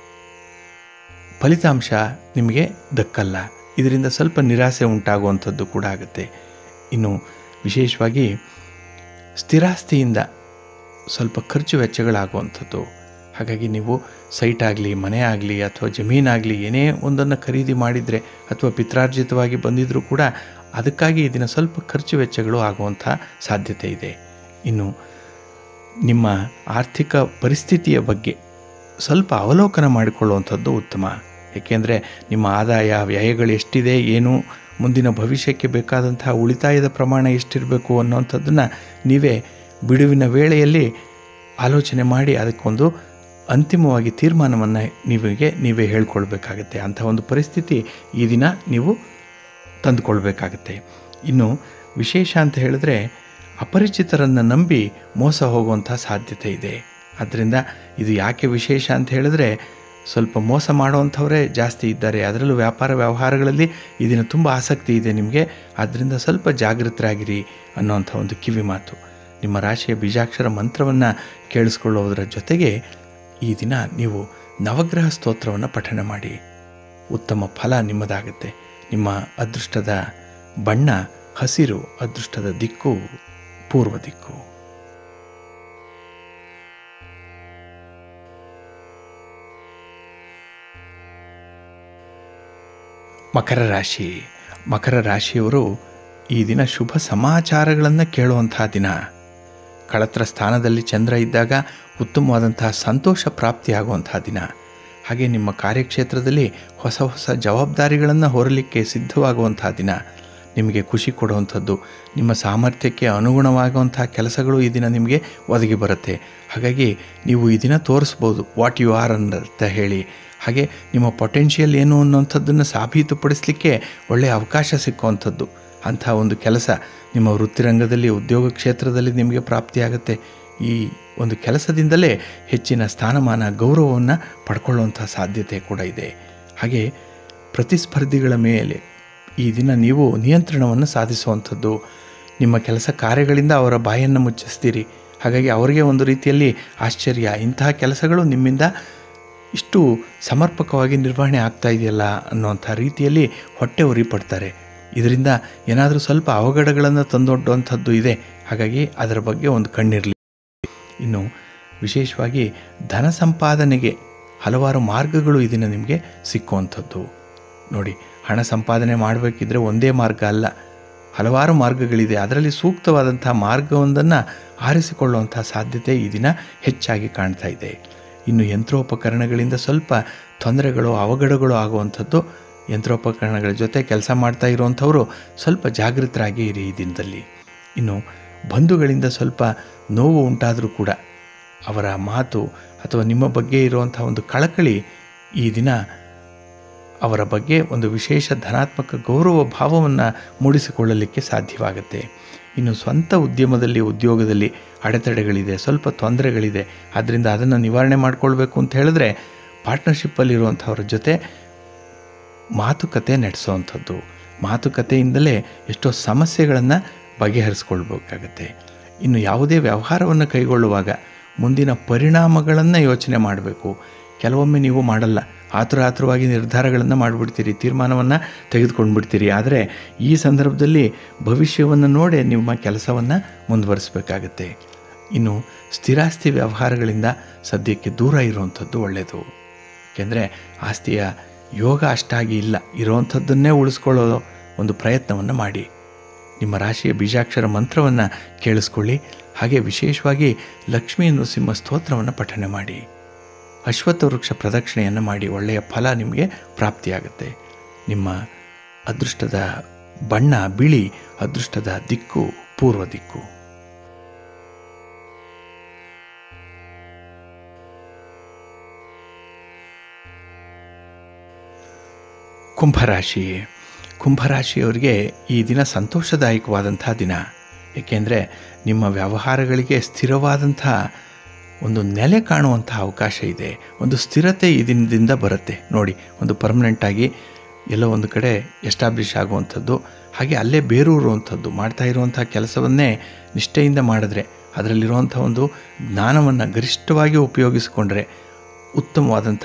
ಫಲಿತಾಂಶ ನಿಮಗೆ ದಕ್ಕಲ್ಲ ಇದರಿಂದ ಸ್ವಲ್ಪ ನಿರಾಸೆ ಉಂಟಾಗುವಂಥದ್ದು ಕೂಡ ಆಗುತ್ತೆ ಇನ್ನು ವಿಶೇಷವಾಗಿ ಸ್ಥಿರಾಸ್ತಿಯಿಂದ ಸ್ವಲ್ಪ ಖರ್ಚು ವೆಚ್ಚಗಳಾಗುವಂಥದ್ದು ಹಾಗಾಗಿ ನೀವು ಸೈಟ್ ಆಗಲಿ ಮನೆ ಆಗಲಿ ಅಥವಾ ಜಮೀನಾಗಲಿ ಏನೇ ಒಂದನ್ನು ಖರೀದಿ ಮಾಡಿದರೆ ಅಥವಾ ಪಿತ್ರಾರ್ಜಿತವಾಗಿ ಬಂದಿದ್ದರೂ ಕೂಡ ಅದಕ್ಕಾಗಿ ಇದನ್ನು ಸ್ವಲ್ಪ ಖರ್ಚು ವೆಚ್ಚಗಳು ಆಗುವಂಥ ಸಾಧ್ಯತೆ ಇದೆ ಇನ್ನು ನಿಮ್ಮ ಆರ್ಥಿಕ ಪರಿಸ್ಥಿತಿಯ ಬಗ್ಗೆ ಸ್ವಲ್ಪ ಅವಲೋಕನ ಮಾಡಿಕೊಳ್ಳುವಂಥದ್ದು ಉತ್ತಮ ಏಕೆಂದರೆ ನಿಮ್ಮ ಆದಾಯ ವ್ಯಯಗಳು ಎಷ್ಟಿದೆ ಏನು ಮುಂದಿನ ಭವಿಷ್ಯಕ್ಕೆ ಬೇಕಾದಂತಹ ಉಳಿತಾಯದ ಪ್ರಮಾಣ ಎಷ್ಟಿರಬೇಕು ಅನ್ನೋವಂಥದ್ದನ್ನು ನೀವೇ ಬಿಡುವಿನ ವೇಳೆಯಲ್ಲಿ ಆಲೋಚನೆ ಮಾಡಿ ಅದಕ್ಕೊಂದು ಅಂತಿಮವಾಗಿ ತೀರ್ಮಾನವನ್ನು ನೀವಿಗೆ ನೀವೇ ಹೇಳ್ಕೊಳ್ಬೇಕಾಗತ್ತೆ ಅಂಥ ಒಂದು ಪರಿಸ್ಥಿತಿ ಈ ದಿನ ನೀವು ತಂದುಕೊಳ್ಬೇಕಾಗತ್ತೆ ಇನ್ನು ವಿಶೇಷ ಅಂತ ಹೇಳಿದ್ರೆ ಅಪರಿಚಿತರನ್ನು ನಂಬಿ ಮೋಸ ಹೋಗುವಂಥ ಸಾಧ್ಯತೆ ಇದೆ ಆದ್ದರಿಂದ ಇದು ಯಾಕೆ ವಿಶೇಷ ಅಂತ ಹೇಳಿದ್ರೆ ಸ್ವಲ್ಪ ಮೋಸ ಮಾಡುವಂಥವರೇ ಜಾಸ್ತಿ ಇದ್ದಾರೆ ಅದರಲ್ಲೂ ವ್ಯಾಪಾರ ವ್ಯವಹಾರಗಳಲ್ಲಿ ಇದನ್ನು ತುಂಬ ಆಸಕ್ತಿ ಇದೆ ನಿಮಗೆ ಆದ್ದರಿಂದ ಸ್ವಲ್ಪ ಜಾಗೃತರಾಗಿರಿ ಅನ್ನೋವಂಥ ಒಂದು ಕಿವಿ ಮಾತು ನಿಮ್ಮ ರಾಶಿಯ ಬೀಜಾಕ್ಷರ ಮಂತ್ರವನ್ನು ಕೇಳಿಸ್ಕೊಳ್ಳೋದರ ಜೊತೆಗೆ ಈ ದಿನ ನೀವು ನವಗ್ರಹ ಸ್ತೋತ್ರವನ್ನು ಪಠನೆ ಮಾಡಿ ಉತ್ತಮ ಫಲ ನಿಮ್ಮದಾಗುತ್ತೆ ನಿಮ್ಮ ಅದೃಷ್ಟದ ಬಣ್ಣ ಹಸಿರು ಅದೃಷ್ಟದ ದಿಕ್ಕು ಪೂರ್ವ ದಿಕ್ಕು ಮಕರ ರಾಶಿ ಮಕರ ರಾಶಿಯವರು ಈ ದಿನ ಶುಭ ಸಮಾಚಾರಗಳನ್ನು ಕೇಳುವಂತಹ ದಿನ ಕಳತ್ರ ಸ್ಥಾನದಲ್ಲಿ ಚಂದ್ರ ಇದ್ದಾಗ ಉತ್ತಮವಾದಂತಹ ಸಂತೋಷ ಪ್ರಾಪ್ತಿಯಾಗುವಂತಹ ದಿನ ಹಾಗೆ ನಿಮ್ಮ ಕಾರ್ಯಕ್ಷೇತ್ರದಲ್ಲಿ ಹೊಸ ಹೊಸ ಜವಾಬ್ದಾರಿಗಳನ್ನು ಹೊರಲಿಕ್ಕೆ ಸಿದ್ಧವಾಗುವಂತಹ ದಿನ ನಿಮಗೆ ಖುಷಿ ಕೊಡುವಂಥದ್ದು ನಿಮ್ಮ ಸಾಮರ್ಥ್ಯಕ್ಕೆ ಅನುಗುಣವಾಗುವಂತಹ ಕೆಲಸಗಳು ಈ ದಿನ ನಿಮಗೆ ಒದಗಿ ಬರುತ್ತೆ ಹಾಗಾಗಿ ನೀವು ಈ ದಿನ ತೋರಿಸ್ಬೋದು ವಾಟ್ ಯು ಆರ್ ಅಂತ ಹೇಳಿ ಹಾಗೆ ನಿಮ್ಮ ಪೊಟೆನ್ಷಿಯಲ್ ಏನು ಅನ್ನೋಂಥದ್ದನ್ನು ಸಾಬೀತುಪಡಿಸಲಿಕ್ಕೆ ಒಳ್ಳೆಯ ಅವಕಾಶ ಸಿಕ್ಕುವಂಥದ್ದು ಅಂಥ ಒಂದು ಕೆಲಸ ನಿಮ್ಮ ವೃತ್ತಿರಂಗದಲ್ಲಿ ಉದ್ಯೋಗ ಕ್ಷೇತ್ರದಲ್ಲಿ ನಿಮಗೆ ಪ್ರಾಪ್ತಿಯಾಗುತ್ತೆ ಈ ಒಂದು ಕೆಲಸದಿಂದಲೇ ಹೆಚ್ಚಿನ ಸ್ಥಾನಮಾನ ಗೌರವವನ್ನು ಪಡ್ಕೊಳ್ಳುವಂಥ ಸಾಧ್ಯತೆ ಕೂಡ ಇದೆ ಹಾಗೆ ಪ್ರತಿಸ್ಪರ್ಧಿಗಳ ಮೇಲೆ ಈ ದಿನ ನೀವು ನಿಯಂತ್ರಣವನ್ನು ಸಾಧಿಸುವಂಥದ್ದು ನಿಮ್ಮ ಕೆಲಸ ಕಾರ್ಯಗಳಿಂದ ಅವರ ಬಾಯನ್ನು ಮುಚ್ಚಿಸ್ತೀರಿ ಹಾಗಾಗಿ ಅವರಿಗೆ ಒಂದು ರೀತಿಯಲ್ಲಿ ಆಶ್ಚರ್ಯ ಇಂತಹ ಕೆಲಸಗಳು ನಿಮ್ಮಿಂದ ಇಷ್ಟು ಸಮರ್ಪಕವಾಗಿ ನಿರ್ವಹಣೆ ಆಗ್ತಾ ಇದೆಯಲ್ಲ ಅನ್ನುವಂಥ ರೀತಿಯಲ್ಲಿ ಹೊಟ್ಟೆ ಉರಿ ಪಡ್ತಾರೆ ಇದರಿಂದ ಏನಾದರೂ ಸ್ವಲ್ಪ ಅವಘಡಗಳನ್ನು ತಂದೊಡ್ಡುವಂಥದ್ದು ಇದೆ ಹಾಗಾಗಿ ಅದರ ಬಗ್ಗೆ ಒಂದು ಕಣ್ಣಿರಲಿ ಇನ್ನು ವಿಶೇಷವಾಗಿ ಧನ ಸಂಪಾದನೆಗೆ ಹಲವಾರು ಮಾರ್ಗಗಳು ಇದನ್ನು ನಿಮಗೆ ಸಿಕ್ಕುವಂಥದ್ದು ನೋಡಿ ಹಣ ಸಂಪಾದನೆ ಮಾಡಬೇಕಿದ್ರೆ ಒಂದೇ ಮಾರ್ಗ ಅಲ್ಲ ಹಲವಾರು ಮಾರ್ಗಗಳಿದೆ ಅದರಲ್ಲಿ ಸೂಕ್ತವಾದಂಥ ಮಾರ್ಗವೊಂದನ್ನು ಆರಿಸಿಕೊಳ್ಳುವಂಥ ಸಾಧ್ಯತೆ ಈ ದಿನ ಹೆಚ್ಚಾಗಿ ಕಾಣ್ತಾ ಇದೆ ಇನ್ನು ಯಂತ್ರೋಪಕರಣಗಳಿಂದ ಸ್ವಲ್ಪ ತೊಂದರೆಗಳು ಅವಘಡಗಳು ಆಗುವಂಥದ್ದು ಯಂತ್ರೋಪಕರಣಗಳ ಜೊತೆ ಕೆಲಸ ಮಾಡ್ತಾ ಇರುವಂಥವರು ಸ್ವಲ್ಪ ಜಾಗೃತರಾಗಿ ಇರಿ ಈ ದಿನದಲ್ಲಿ ಇನ್ನು ಬಂಧುಗಳಿಂದ ಸ್ವಲ್ಪ ನೋವು ಉಂಟಾದರೂ ಕೂಡ ಅವರ ಮಾತು ಅಥವಾ ನಿಮ್ಮ ಬಗ್ಗೆ ಇರುವಂಥ ಒಂದು ಕಳಕಳಿ ಈ ದಿನ ಅವರ ಬಗ್ಗೆ ಒಂದು ವಿಶೇಷ ಧನಾತ್ಮಕ ಗೌರವ ಭಾವವನ್ನು ಮೂಡಿಸಿಕೊಳ್ಳಲಿಕ್ಕೆ ಸಾಧ್ಯವಾಗುತ್ತೆ ಇನ್ನು ಸ್ವಂತ ಉದ್ಯಮದಲ್ಲಿ ಉದ್ಯೋಗದಲ್ಲಿ ಅಡೆತಡೆಗಳಿದೆ ಸ್ವಲ್ಪ ತೊಂದರೆಗಳಿದೆ ಆದ್ದರಿಂದ ಅದನ್ನು ನಿವಾರಣೆ ಮಾಡಿಕೊಳ್ಬೇಕು ಅಂತ ಹೇಳಿದ್ರೆ ಪಾರ್ಟ್ನರ್ಶಿಪ್ಪಲ್ಲಿರುವಂಥವ್ರ ಜೊತೆ ಮಾತುಕತೆ ನಡೆಸೋವಂಥದ್ದು ಮಾತುಕತೆಯಿಂದಲೇ ಎಷ್ಟೋ ಸಮಸ್ಯೆಗಳನ್ನು ಬಗೆಹರಿಸ್ಕೊಳ್ಬೇಕಾಗತ್ತೆ ಇನ್ನು ಯಾವುದೇ ವ್ಯವಹಾರವನ್ನು ಕೈಗೊಳ್ಳುವಾಗ ಮುಂದಿನ ಪರಿಣಾಮಗಳನ್ನು ಯೋಚನೆ ಮಾಡಬೇಕು ಕೆಲವೊಮ್ಮೆ ನೀವು ಮಾಡಲ್ಲ ಆತುರ ಆತುರವಾಗಿ ನಿರ್ಧಾರಗಳನ್ನು ಮಾಡಿಬಿಡ್ತೀರಿ ತೀರ್ಮಾನವನ್ನು ತೆಗೆದುಕೊಂಡು ಬಿಡ್ತೀರಿ ಆದರೆ ಈ ಸಂದರ್ಭದಲ್ಲಿ ಭವಿಷ್ಯವನ್ನು ನೋಡೇ ನಿಮ್ಮ ಕೆಲಸವನ್ನು ಮುಂದುವರಿಸಬೇಕಾಗತ್ತೆ ಇನ್ನು ಸ್ಥಿರಾಸ್ತಿ ವ್ಯವಹಾರಗಳಿಂದ ಸದ್ಯಕ್ಕೆ ದೂರ ಇರುವಂಥದ್ದು ಒಳ್ಳೆಯದು ಏಕೆಂದರೆ ಆಸ್ತಿಯ ಯೋಗ ಅಷ್ಟಾಗಿ ಇಲ್ಲ ಇರೋವಂಥದ್ದನ್ನೇ ಉಳಿಸ್ಕೊಳ್ಳೋ ಒಂದು ಪ್ರಯತ್ನವನ್ನು ಮಾಡಿ ನಿಮ್ಮ ರಾಶಿಯ ಬೀಜಾಕ್ಷರ ಮಂತ್ರವನ್ನು ಕೇಳಿಸ್ಕೊಳ್ಳಿ ಹಾಗೆ ವಿಶೇಷವಾಗಿ ಲಕ್ಷ್ಮೀ ನೃಸಿಂಹ ಸ್ತೋತ್ರವನ್ನು ಪಠನೆ ಮಾಡಿ ಅಶ್ವತ್ಥ ವೃಕ್ಷ ಪ್ರದಕ್ಷಿಣೆಯನ್ನು ಮಾಡಿ ಒಳ್ಳೆಯ ಫಲ ನಿಮಗೆ ಪ್ರಾಪ್ತಿಯಾಗುತ್ತೆ ನಿಮ್ಮ ಅದೃಷ್ಟದ ಬಣ್ಣ ಬಿಳಿ ಅದೃಷ್ಟದ ದಿಕ್ಕು ಪೂರ್ವ ದಿಕ್ಕು ಕುಂಭರಾಶಿ ಕುಂಭರಾಶಿಯವರಿಗೆ ಈ ದಿನ ಸಂತೋಷದಾಯಕವಾದಂಥ ದಿನ ಏಕೆಂದರೆ ನಿಮ್ಮ ವ್ಯವಹಾರಗಳಿಗೆ ಸ್ಥಿರವಾದಂಥ ಒಂದು ನೆಲೆ ಕಾಣುವಂಥ ಅವಕಾಶ ಇದೆ ಒಂದು ಸ್ಥಿರತೆ ಈ ದಿನದಿಂದ ಬರುತ್ತೆ ನೋಡಿ ಒಂದು ಪರ್ಮನೆಂಟಾಗಿ ಎಲ್ಲೋ ಒಂದು ಕಡೆ ಎಸ್ಟಾಬ್ಲಿಷ್ ಆಗುವಂಥದ್ದು ಹಾಗೆ ಅಲ್ಲೇ ಬೇರೂರುವಂಥದ್ದು ಮಾಡ್ತಾ ಇರುವಂಥ ಕೆಲಸವನ್ನೇ ನಿಷ್ಠೆಯಿಂದ ಮಾಡಿದ್ರೆ ಅದರಲ್ಲಿರುವಂಥ ಒಂದು ಜ್ಞಾನವನ್ನು ಗರಿಷ್ಠವಾಗಿ ಉಪಯೋಗಿಸಿಕೊಂಡ್ರೆ ಉತ್ತಮವಾದಂಥ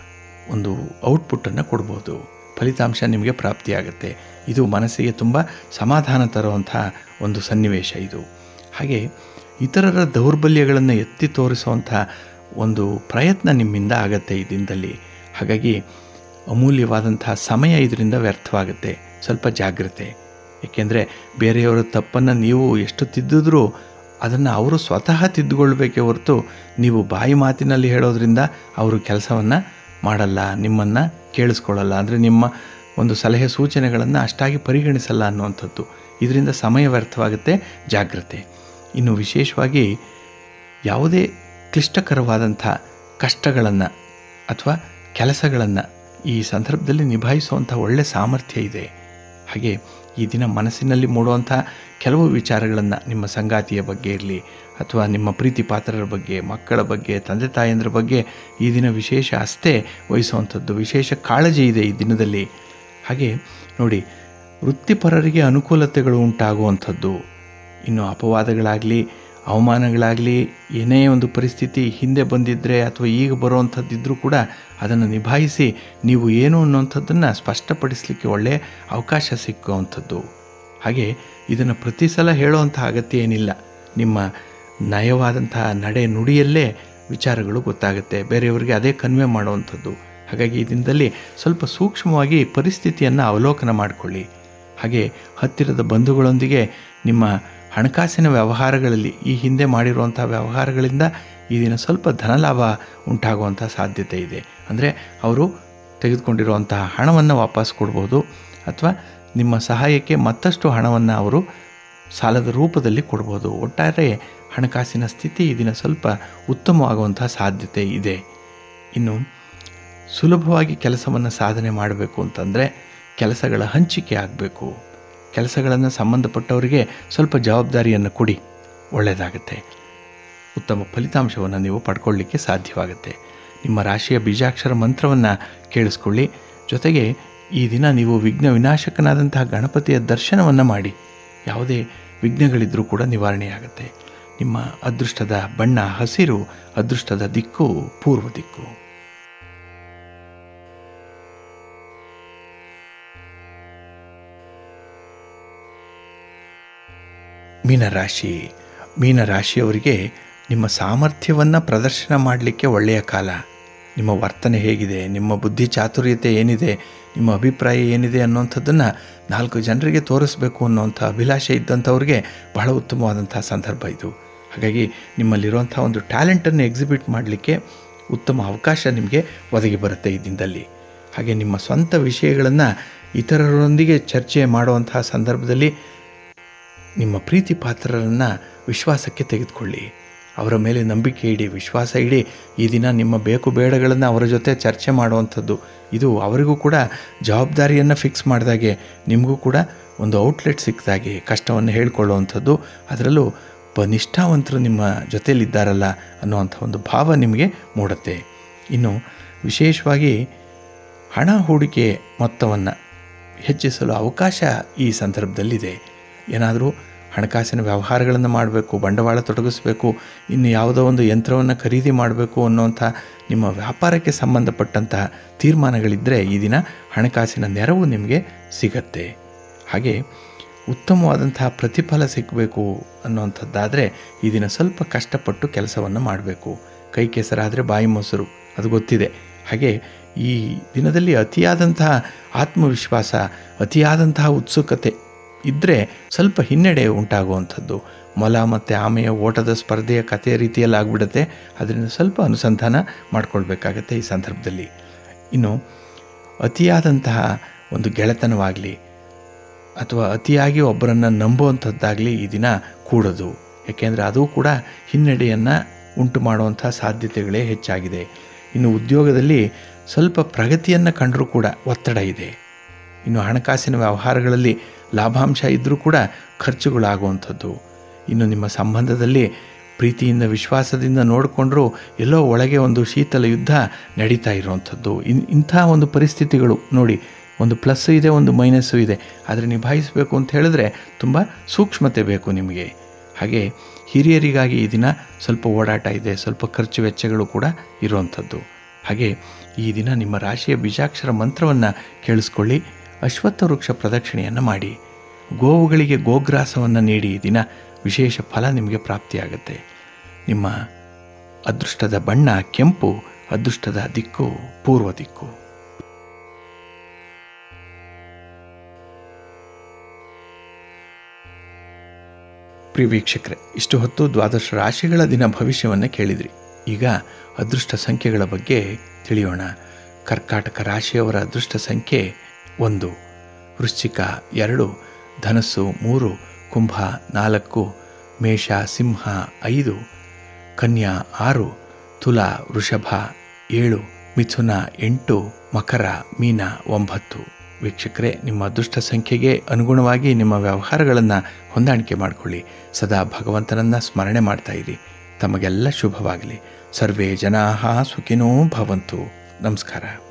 ಒಂದು ಔಟ್ಪುಟ್ಟನ್ನು ಕೊಡ್ಬೋದು ಫಲಿತಾಂಶ ನಿಮಗೆ ಪ್ರಾಪ್ತಿಯಾಗುತ್ತೆ ಇದು ಮನಸ್ಸಿಗೆ ತುಂಬ ಸಮಾಧಾನ ತರುವಂಥ ಒಂದು ಸನ್ನಿವೇಶ ಇದು ಹಾಗೆ ಇತರರ ದೌರ್ಬಲ್ಯಗಳನ್ನು ಎತ್ತಿ ತೋರಿಸುವಂಥ ಒಂದು ಪ್ರಯತ್ನ ನಿಮ್ಮಿಂದ ಆಗತ್ತೆ ಈ ದಿನದಲ್ಲಿ ಹಾಗಾಗಿ ಅಮೂಲ್ಯವಾದಂಥ ಸಮಯ ಇದರಿಂದ ವ್ಯರ್ಥವಾಗುತ್ತೆ ಸ್ವಲ್ಪ ಜಾಗ್ರತೆ ಏಕೆಂದರೆ ಬೇರೆಯವರ ತಪ್ಪನ್ನು ನೀವು ಎಷ್ಟು ತಿದ್ದಿದ್ರೂ ಅದನ್ನು ಅವರು ಸ್ವತಃ ತಿದ್ದುಕೊಳ್ಬೇಕೇ ಹೊರತು ನೀವು ಬಾಯಿ ಮಾತಿನಲ್ಲಿ ಹೇಳೋದ್ರಿಂದ ಅವರು ಕೆಲಸವನ್ನು ಮಾಡಲ್ಲ ನಿಮ್ಮನ್ನು ಕೇಳಿಸ್ಕೊಳ್ಳಲ್ಲ ಅಂದರೆ ನಿಮ್ಮ ಒಂದು ಸಲಹೆ ಸೂಚನೆಗಳನ್ನು ಅಷ್ಟಾಗಿ ಪರಿಗಣಿಸಲ್ಲ ಅನ್ನುವಂಥದ್ದು ಇದರಿಂದ ಸಮಯ ವ್ಯರ್ಥವಾಗುತ್ತೆ ಜಾಗ್ರತೆ ಇನ್ನು ವಿಶೇಷವಾಗಿ ಯಾವುದೇ ಕ್ಲಿಷ್ಟಕರವಾದಂಥ ಕಷ್ಟಗಳನ್ನು ಅಥವಾ ಕೆಲಸಗಳನ್ನು ಈ ಸಂದರ್ಭದಲ್ಲಿ ನಿಭಾಯಿಸುವಂಥ ಒಳ್ಳೆಯ ಸಾಮರ್ಥ್ಯ ಇದೆ ಹಾಗೆ ಈ ದಿನ ಮನಸ್ಸಿನಲ್ಲಿ ಮೂಡುವಂಥ ಕೆಲವು ವಿಚಾರಗಳನ್ನು ನಿಮ್ಮ ಸಂಗಾತಿಯ ಬಗ್ಗೆ ಇರಲಿ ಅಥವಾ ನಿಮ್ಮ ಪ್ರೀತಿ ಪಾತ್ರರ ಬಗ್ಗೆ ಮಕ್ಕಳ ಬಗ್ಗೆ ತಂದೆ ತಾಯಂದ್ರ ಬಗ್ಗೆ ಈ ದಿನ ವಿಶೇಷ ಅಷ್ಟೇ ವಹಿಸುವಂಥದ್ದು ವಿಶೇಷ ಕಾಳಜಿ ಇದೆ ಈ ದಿನದಲ್ಲಿ ಹಾಗೆ ನೋಡಿ ವೃತ್ತಿಪರರಿಗೆ ಅನುಕೂಲತೆಗಳು ಉಂಟಾಗುವಂಥದ್ದು ಇನ್ನು ಅಪವಾದಗಳಾಗಲಿ ಅವಮಾನಗಳಾಗಲಿ ಏನೇ ಒಂದು ಪರಿಸ್ಥಿತಿ ಹಿಂದೆ ಬಂದಿದ್ದರೆ ಅಥವಾ ಈಗ ಬರುವಂಥದ್ದಿದ್ದರೂ ಕೂಡ ಅದನ್ನು ನಿಭಾಯಿಸಿ ನೀವು ಏನು ಅನ್ನುವಂಥದ್ದನ್ನು ಸ್ಪಷ್ಟಪಡಿಸಲಿಕ್ಕೆ ಒಳ್ಳೆಯ ಅವಕಾಶ ಸಿಕ್ಕುವಂಥದ್ದು ಹಾಗೆ ಇದನ್ನು ಪ್ರತಿ ಸಲ ಹೇಳುವಂಥ ಅಗತ್ಯ ಏನಿಲ್ಲ ನಿಮ್ಮ ನಯವಾದಂತಹ ನಡೆ ನುಡಿಯಲ್ಲೇ ವಿಚಾರಗಳು ಗೊತ್ತಾಗುತ್ತೆ ಬೇರೆಯವರಿಗೆ ಅದೇ ಕನ್ವೆ ಮಾಡುವಂಥದ್ದು ಹಾಗಾಗಿ ಈ ದಿನದಲ್ಲಿ ಸ್ವಲ್ಪ ಸೂಕ್ಷ್ಮವಾಗಿ ಪರಿಸ್ಥಿತಿಯನ್ನು ಅವಲೋಕನ ಮಾಡಿಕೊಳ್ಳಿ ಹಾಗೆ ಹತ್ತಿರದ ಬಂಧುಗಳೊಂದಿಗೆ ನಿಮ್ಮ ಹಣಕಾಸಿನ ವ್ಯವಹಾರಗಳಲ್ಲಿ ಈ ಹಿಂದೆ ಮಾಡಿರುವಂಥ ವ್ಯವಹಾರಗಳಿಂದ ಈ ದಿನ ಸ್ವಲ್ಪ ಧನಲಾಭ ಉಂಟಾಗುವಂಥ ಸಾಧ್ಯತೆ ಇದೆ ಅಂದರೆ ಅವರು ತೆಗೆದುಕೊಂಡಿರುವಂತಹ ಹಣವನ್ನು ವಾಪಸ್ ಕೊಡ್ಬೋದು ಅಥವಾ ನಿಮ್ಮ ಸಹಾಯಕ್ಕೆ ಮತ್ತಷ್ಟು ಹಣವನ್ನು ಅವರು ಸಾಲದ ರೂಪದಲ್ಲಿ ಕೊಡ್ಬೋದು ಒಟ್ಟಾರೆ ಹಣಕಾಸಿನ ಸ್ಥಿತಿ ಈ ದಿನ ಸ್ವಲ್ಪ ಉತ್ತಮವಾಗುವಂಥ ಸಾಧ್ಯತೆ ಇದೆ ಇನ್ನು ಸುಲಭವಾಗಿ ಕೆಲಸವನ್ನು ಸಾಧನೆ ಮಾಡಬೇಕು ಅಂತಂದರೆ ಕೆಲಸಗಳ ಹಂಚಿಕೆ ಆಗಬೇಕು ಕೆಲಸಗಳನ್ನು ಸಂಬಂಧಪಟ್ಟವರಿಗೆ ಸ್ವಲ್ಪ ಜವಾಬ್ದಾರಿಯನ್ನು ಕೊಡಿ ಒಳ್ಳೆಯದಾಗುತ್ತೆ ಉತ್ತಮ ಫಲಿತಾಂಶವನ್ನು ನೀವು ಪಡ್ಕೊಳ್ಳಿಕ್ಕೆ ಸಾಧ್ಯವಾಗುತ್ತೆ ನಿಮ್ಮ ರಾಶಿಯ ಬೀಜಾಕ್ಷರ ಮಂತ್ರವನ್ನು ಕೇಳಿಸ್ಕೊಳ್ಳಿ ಜೊತೆಗೆ ಈ ದಿನ ನೀವು ವಿಘ್ನ ವಿನಾಶಕನಾದಂತಹ ಗಣಪತಿಯ ದರ್ಶನವನ್ನು ಮಾಡಿ ಯಾವುದೇ ವಿಘ್ನಗಳಿದ್ದರೂ ಕೂಡ ನಿವಾರಣೆಯಾಗುತ್ತೆ ನಿಮ್ಮ ಅದೃಷ್ಟದ ಬಣ್ಣ ಹಸಿರು ಅದೃಷ್ಟದ ದಿಕ್ಕು ಪೂರ್ವ ದಿಕ್ಕು ಮೀನರಾಶಿ ಮೀನರಾಶಿಯವರಿಗೆ ನಿಮ್ಮ ಸಾಮರ್ಥ್ಯವನ್ನು ಪ್ರದರ್ಶನ ಮಾಡಲಿಕ್ಕೆ ಒಳ್ಳೆಯ ಕಾಲ ನಿಮ್ಮ ವರ್ತನೆ ಹೇಗಿದೆ ನಿಮ್ಮ ಬುದ್ಧಿ ಚಾತುರ್ಯತೆ ಏನಿದೆ ನಿಮ್ಮ ಅಭಿಪ್ರಾಯ ಏನಿದೆ ಅನ್ನೋಂಥದ್ದನ್ನು ನಾಲ್ಕು ಜನರಿಗೆ ತೋರಿಸ್ಬೇಕು ಅನ್ನೋಂಥ ಅಭಿಲಾಷೆ ಇದ್ದಂಥವ್ರಿಗೆ ಬಹಳ ಉತ್ತಮವಾದಂಥ ಸಂದರ್ಭ ಇದು ಹಾಗಾಗಿ ನಿಮ್ಮಲ್ಲಿರುವಂಥ ಒಂದು ಟ್ಯಾಲೆಂಟನ್ನು ಎಕ್ಸಿಬಿಟ್ ಮಾಡಲಿಕ್ಕೆ ಉತ್ತಮ ಅವಕಾಶ ನಿಮಗೆ ಒದಗಿ ಬರುತ್ತೆ ಈ ದಿನದಲ್ಲಿ ಹಾಗೆ ನಿಮ್ಮ ಸ್ವಂತ ವಿಷಯಗಳನ್ನು ಇತರರೊಂದಿಗೆ ಚರ್ಚೆ ಮಾಡುವಂತಹ ಸಂದರ್ಭದಲ್ಲಿ ನಿಮ್ಮ ಪ್ರೀತಿ ಪಾತ್ರರನ್ನು ವಿಶ್ವಾಸಕ್ಕೆ ತೆಗೆದುಕೊಳ್ಳಿ ಅವರ ಮೇಲೆ ನಂಬಿಕೆ ಇಡಿ ವಿಶ್ವಾಸ ಇಡಿ ಈ ದಿನ ನಿಮ್ಮ ಬೇಕು ಬೇಡಗಳನ್ನು ಅವರ ಜೊತೆ ಚರ್ಚೆ ಮಾಡುವಂಥದ್ದು ಇದು ಅವರಿಗೂ ಕೂಡ ಜವಾಬ್ದಾರಿಯನ್ನು ಫಿಕ್ಸ್ ಮಾಡಿದಾಗೆ ನಿಮಗೂ ಕೂಡ ಒಂದು ಔಟ್ಲೆಟ್ ಸಿಕ್ಕಿದಾಗೆ ಕಷ್ಟವನ್ನು ಹೇಳ್ಕೊಳ್ಳುವಂಥದ್ದು ಅದರಲ್ಲೂ ಒಬ್ಬ ನಿಷ್ಠಾವಂತರು ನಿಮ್ಮ ಜೊತೆಯಲ್ಲಿದ್ದಾರಲ್ಲ ಅನ್ನುವಂಥ ಒಂದು ಭಾವ ನಿಮಗೆ ಮೂಡುತ್ತೆ ಇನ್ನು ವಿಶೇಷವಾಗಿ ಹಣ ಹೂಡಿಕೆ ಮೊತ್ತವನ್ನು ಹೆಚ್ಚಿಸಲು ಅವಕಾಶ ಈ ಸಂದರ್ಭದಲ್ಲಿದೆ ಏನಾದರೂ ಹಣಕಾಸಿನ ವ್ಯವಹಾರಗಳನ್ನು ಮಾಡಬೇಕು ಬಂಡವಾಳ ತೊಡಗಿಸ್ಬೇಕು ಇನ್ನು ಯಾವುದೋ ಒಂದು ಯಂತ್ರವನ್ನು ಖರೀದಿ ಮಾಡಬೇಕು ಅನ್ನುವಂಥ ನಿಮ್ಮ ವ್ಯಾಪಾರಕ್ಕೆ ಸಂಬಂಧಪಟ್ಟಂತಹ ತೀರ್ಮಾನಗಳಿದ್ದರೆ ಈ ದಿನ ಹಣಕಾಸಿನ ನೆರವು ನಿಮಗೆ ಸಿಗತ್ತೆ ಹಾಗೆ ಉತ್ತಮವಾದಂತಹ ಪ್ರತಿಫಲ ಸಿಗಬೇಕು ಅನ್ನುವಂಥದ್ದಾದರೆ ಈ ದಿನ ಸ್ವಲ್ಪ ಕಷ್ಟಪಟ್ಟು ಕೆಲಸವನ್ನು ಮಾಡಬೇಕು ಕೈ ಕೆಸರಾದರೆ ಬಾಯಿ ಮೊಸರು ಅದು ಗೊತ್ತಿದೆ ಹಾಗೆ ಈ ದಿನದಲ್ಲಿ ಅತಿಯಾದಂತಹ ಆತ್ಮವಿಶ್ವಾಸ ಅತಿಯಾದಂತಹ ಉತ್ಸುಕತೆ ಇದ್ದರೆ ಸ್ವಲ್ಪ ಹಿನ್ನಡೆ ಉಂಟಾಗುವಂಥದ್ದು ಮೊಲ ಮತ್ತು ಆಮೆಯ ಓಟದ ಸ್ಪರ್ಧೆಯ ಕಥೆಯ ರೀತಿಯಲ್ಲಿ ಆಗಿಬಿಡುತ್ತೆ ಅದರಿಂದ ಸ್ವಲ್ಪ ಅನುಸಂಧಾನ ಮಾಡಿಕೊಳ್ಬೇಕಾಗತ್ತೆ ಈ ಸಂದರ್ಭದಲ್ಲಿ ಇನ್ನು ಅತಿಯಾದಂತಹ ಒಂದು ಗೆಳೆತನವಾಗಲಿ ಅಥವಾ ಅತಿಯಾಗಿ ಒಬ್ಬರನ್ನು ನಂಬುವಂಥದ್ದಾಗಲಿ ಈ ದಿನ ಕೂಡದು ಯಾಕೆಂದರೆ ಅದು ಕೂಡ ಹಿನ್ನಡೆಯನ್ನು ಉಂಟು ಮಾಡುವಂಥ ಸಾಧ್ಯತೆಗಳೇ ಹೆಚ್ಚಾಗಿದೆ ಇನ್ನು ಉದ್ಯೋಗದಲ್ಲಿ ಸ್ವಲ್ಪ ಪ್ರಗತಿಯನ್ನು ಕಂಡರೂ ಕೂಡ ಒತ್ತಡ ಇದೆ ಇನ್ನು ಹಣಕಾಸಿನ ವ್ಯವಹಾರಗಳಲ್ಲಿ ಲಾಭಾಂಶ ಇದ್ದರೂ ಕೂಡ ಖರ್ಚುಗಳಾಗುವಂಥದ್ದು ಇನ್ನು ನಿಮ್ಮ ಸಂಬಂಧದಲ್ಲಿ ಪ್ರೀತಿಯಿಂದ ವಿಶ್ವಾಸದಿಂದ ನೋಡಿಕೊಂಡ್ರೂ ಎಲ್ಲೋ ಒಳಗೆ ಒಂದು ಶೀತಲ ಯುದ್ಧ ನಡೀತಾ ಇರುವಂಥದ್ದು ಇನ್ ಇಂಥ ಒಂದು ಪರಿಸ್ಥಿತಿಗಳು ನೋಡಿ ಒಂದು ಪ್ಲಸ್ಸು ಇದೆ ಒಂದು ಮೈನಸ್ಸು ಇದೆ ಆದರೆ ನಿಭಾಯಿಸಬೇಕು ಅಂತ ಹೇಳಿದ್ರೆ ತುಂಬ ಸೂಕ್ಷ್ಮತೆ ಬೇಕು ನಿಮಗೆ ಹಾಗೆ ಹಿರಿಯರಿಗಾಗಿ ಈ ದಿನ ಸ್ವಲ್ಪ ಓಡಾಟ ಇದೆ ಸ್ವಲ್ಪ ಖರ್ಚು ವೆಚ್ಚಗಳು ಕೂಡ ಇರುವಂಥದ್ದು ಹಾಗೆ ಈ ದಿನ ನಿಮ್ಮ ರಾಶಿಯ ಬೀಜಾಕ್ಷರ ಮಂತ್ರವನ್ನು ಕೇಳಿಸ್ಕೊಳ್ಳಿ ಅಶ್ವತ್ಥ ವೃಕ್ಷ ಪ್ರದಕ್ಷಿಣೆಯನ್ನು ಮಾಡಿ ಗೋವುಗಳಿಗೆ ಗೋಗ್ರಾಸವನ್ನು ನೀಡಿ ಈ ದಿನ ವಿಶೇಷ ಫಲ ನಿಮಗೆ ಪ್ರಾಪ್ತಿಯಾಗುತ್ತೆ ನಿಮ್ಮ ಅದೃಷ್ಟದ ಬಣ್ಣ ಕೆಂಪು ಅದೃಷ್ಟದ ದಿಕ್ಕು ಪೂರ್ವ ದಿಕ್ಕು ಪ್ರಿಯ ವೀಕ್ಷಕರೇ ಇಷ್ಟು ಹೊತ್ತು ದ್ವಾದಶ ರಾಶಿಗಳ ದಿನ ಭವಿಷ್ಯವನ್ನು ಕೇಳಿದ್ರಿ ಈಗ ಅದೃಷ್ಟ ಸಂಖ್ಯೆಗಳ ಬಗ್ಗೆ ತಿಳಿಯೋಣ ಕರ್ಕಾಟಕ ರಾಶಿಯವರ ಅದೃಷ್ಟ ಸಂಖ್ಯೆ ಒಂದು ವೃಶ್ಚಿಕ ಎರಡು ಧನಸ್ಸು ಮೂರು ಕುಂಭ ನಾಲ್ಕು ಮೇಷ ಸಿಂಹ ಐದು ಕನ್ಯಾ ಆರು ತುಲಾ ವೃಷಭ ಏಳು ಮಿಥುನ ಎಂಟು ಮಕರ ಮೀನ ಒಂಬತ್ತು ವೀಕ್ಷಕರೇ ನಿಮ್ಮ ಅದೃಷ್ಟ ಸಂಖ್ಯೆಗೆ ಅನುಗುಣವಾಗಿ ನಿಮ್ಮ ವ್ಯವಹಾರಗಳನ್ನು ಹೊಂದಾಣಿಕೆ ಮಾಡಿಕೊಳ್ಳಿ ಸದಾ ಭಗವಂತನನ್ನು ಸ್ಮರಣೆ ಮಾಡ್ತಾ ಇರಿ ತಮಗೆಲ್ಲ ಶುಭವಾಗಲಿ ಸರ್ವೇ ಜನಾ ಸುಖಿನೋ ಭವಂತು ನಮಸ್ಕಾರ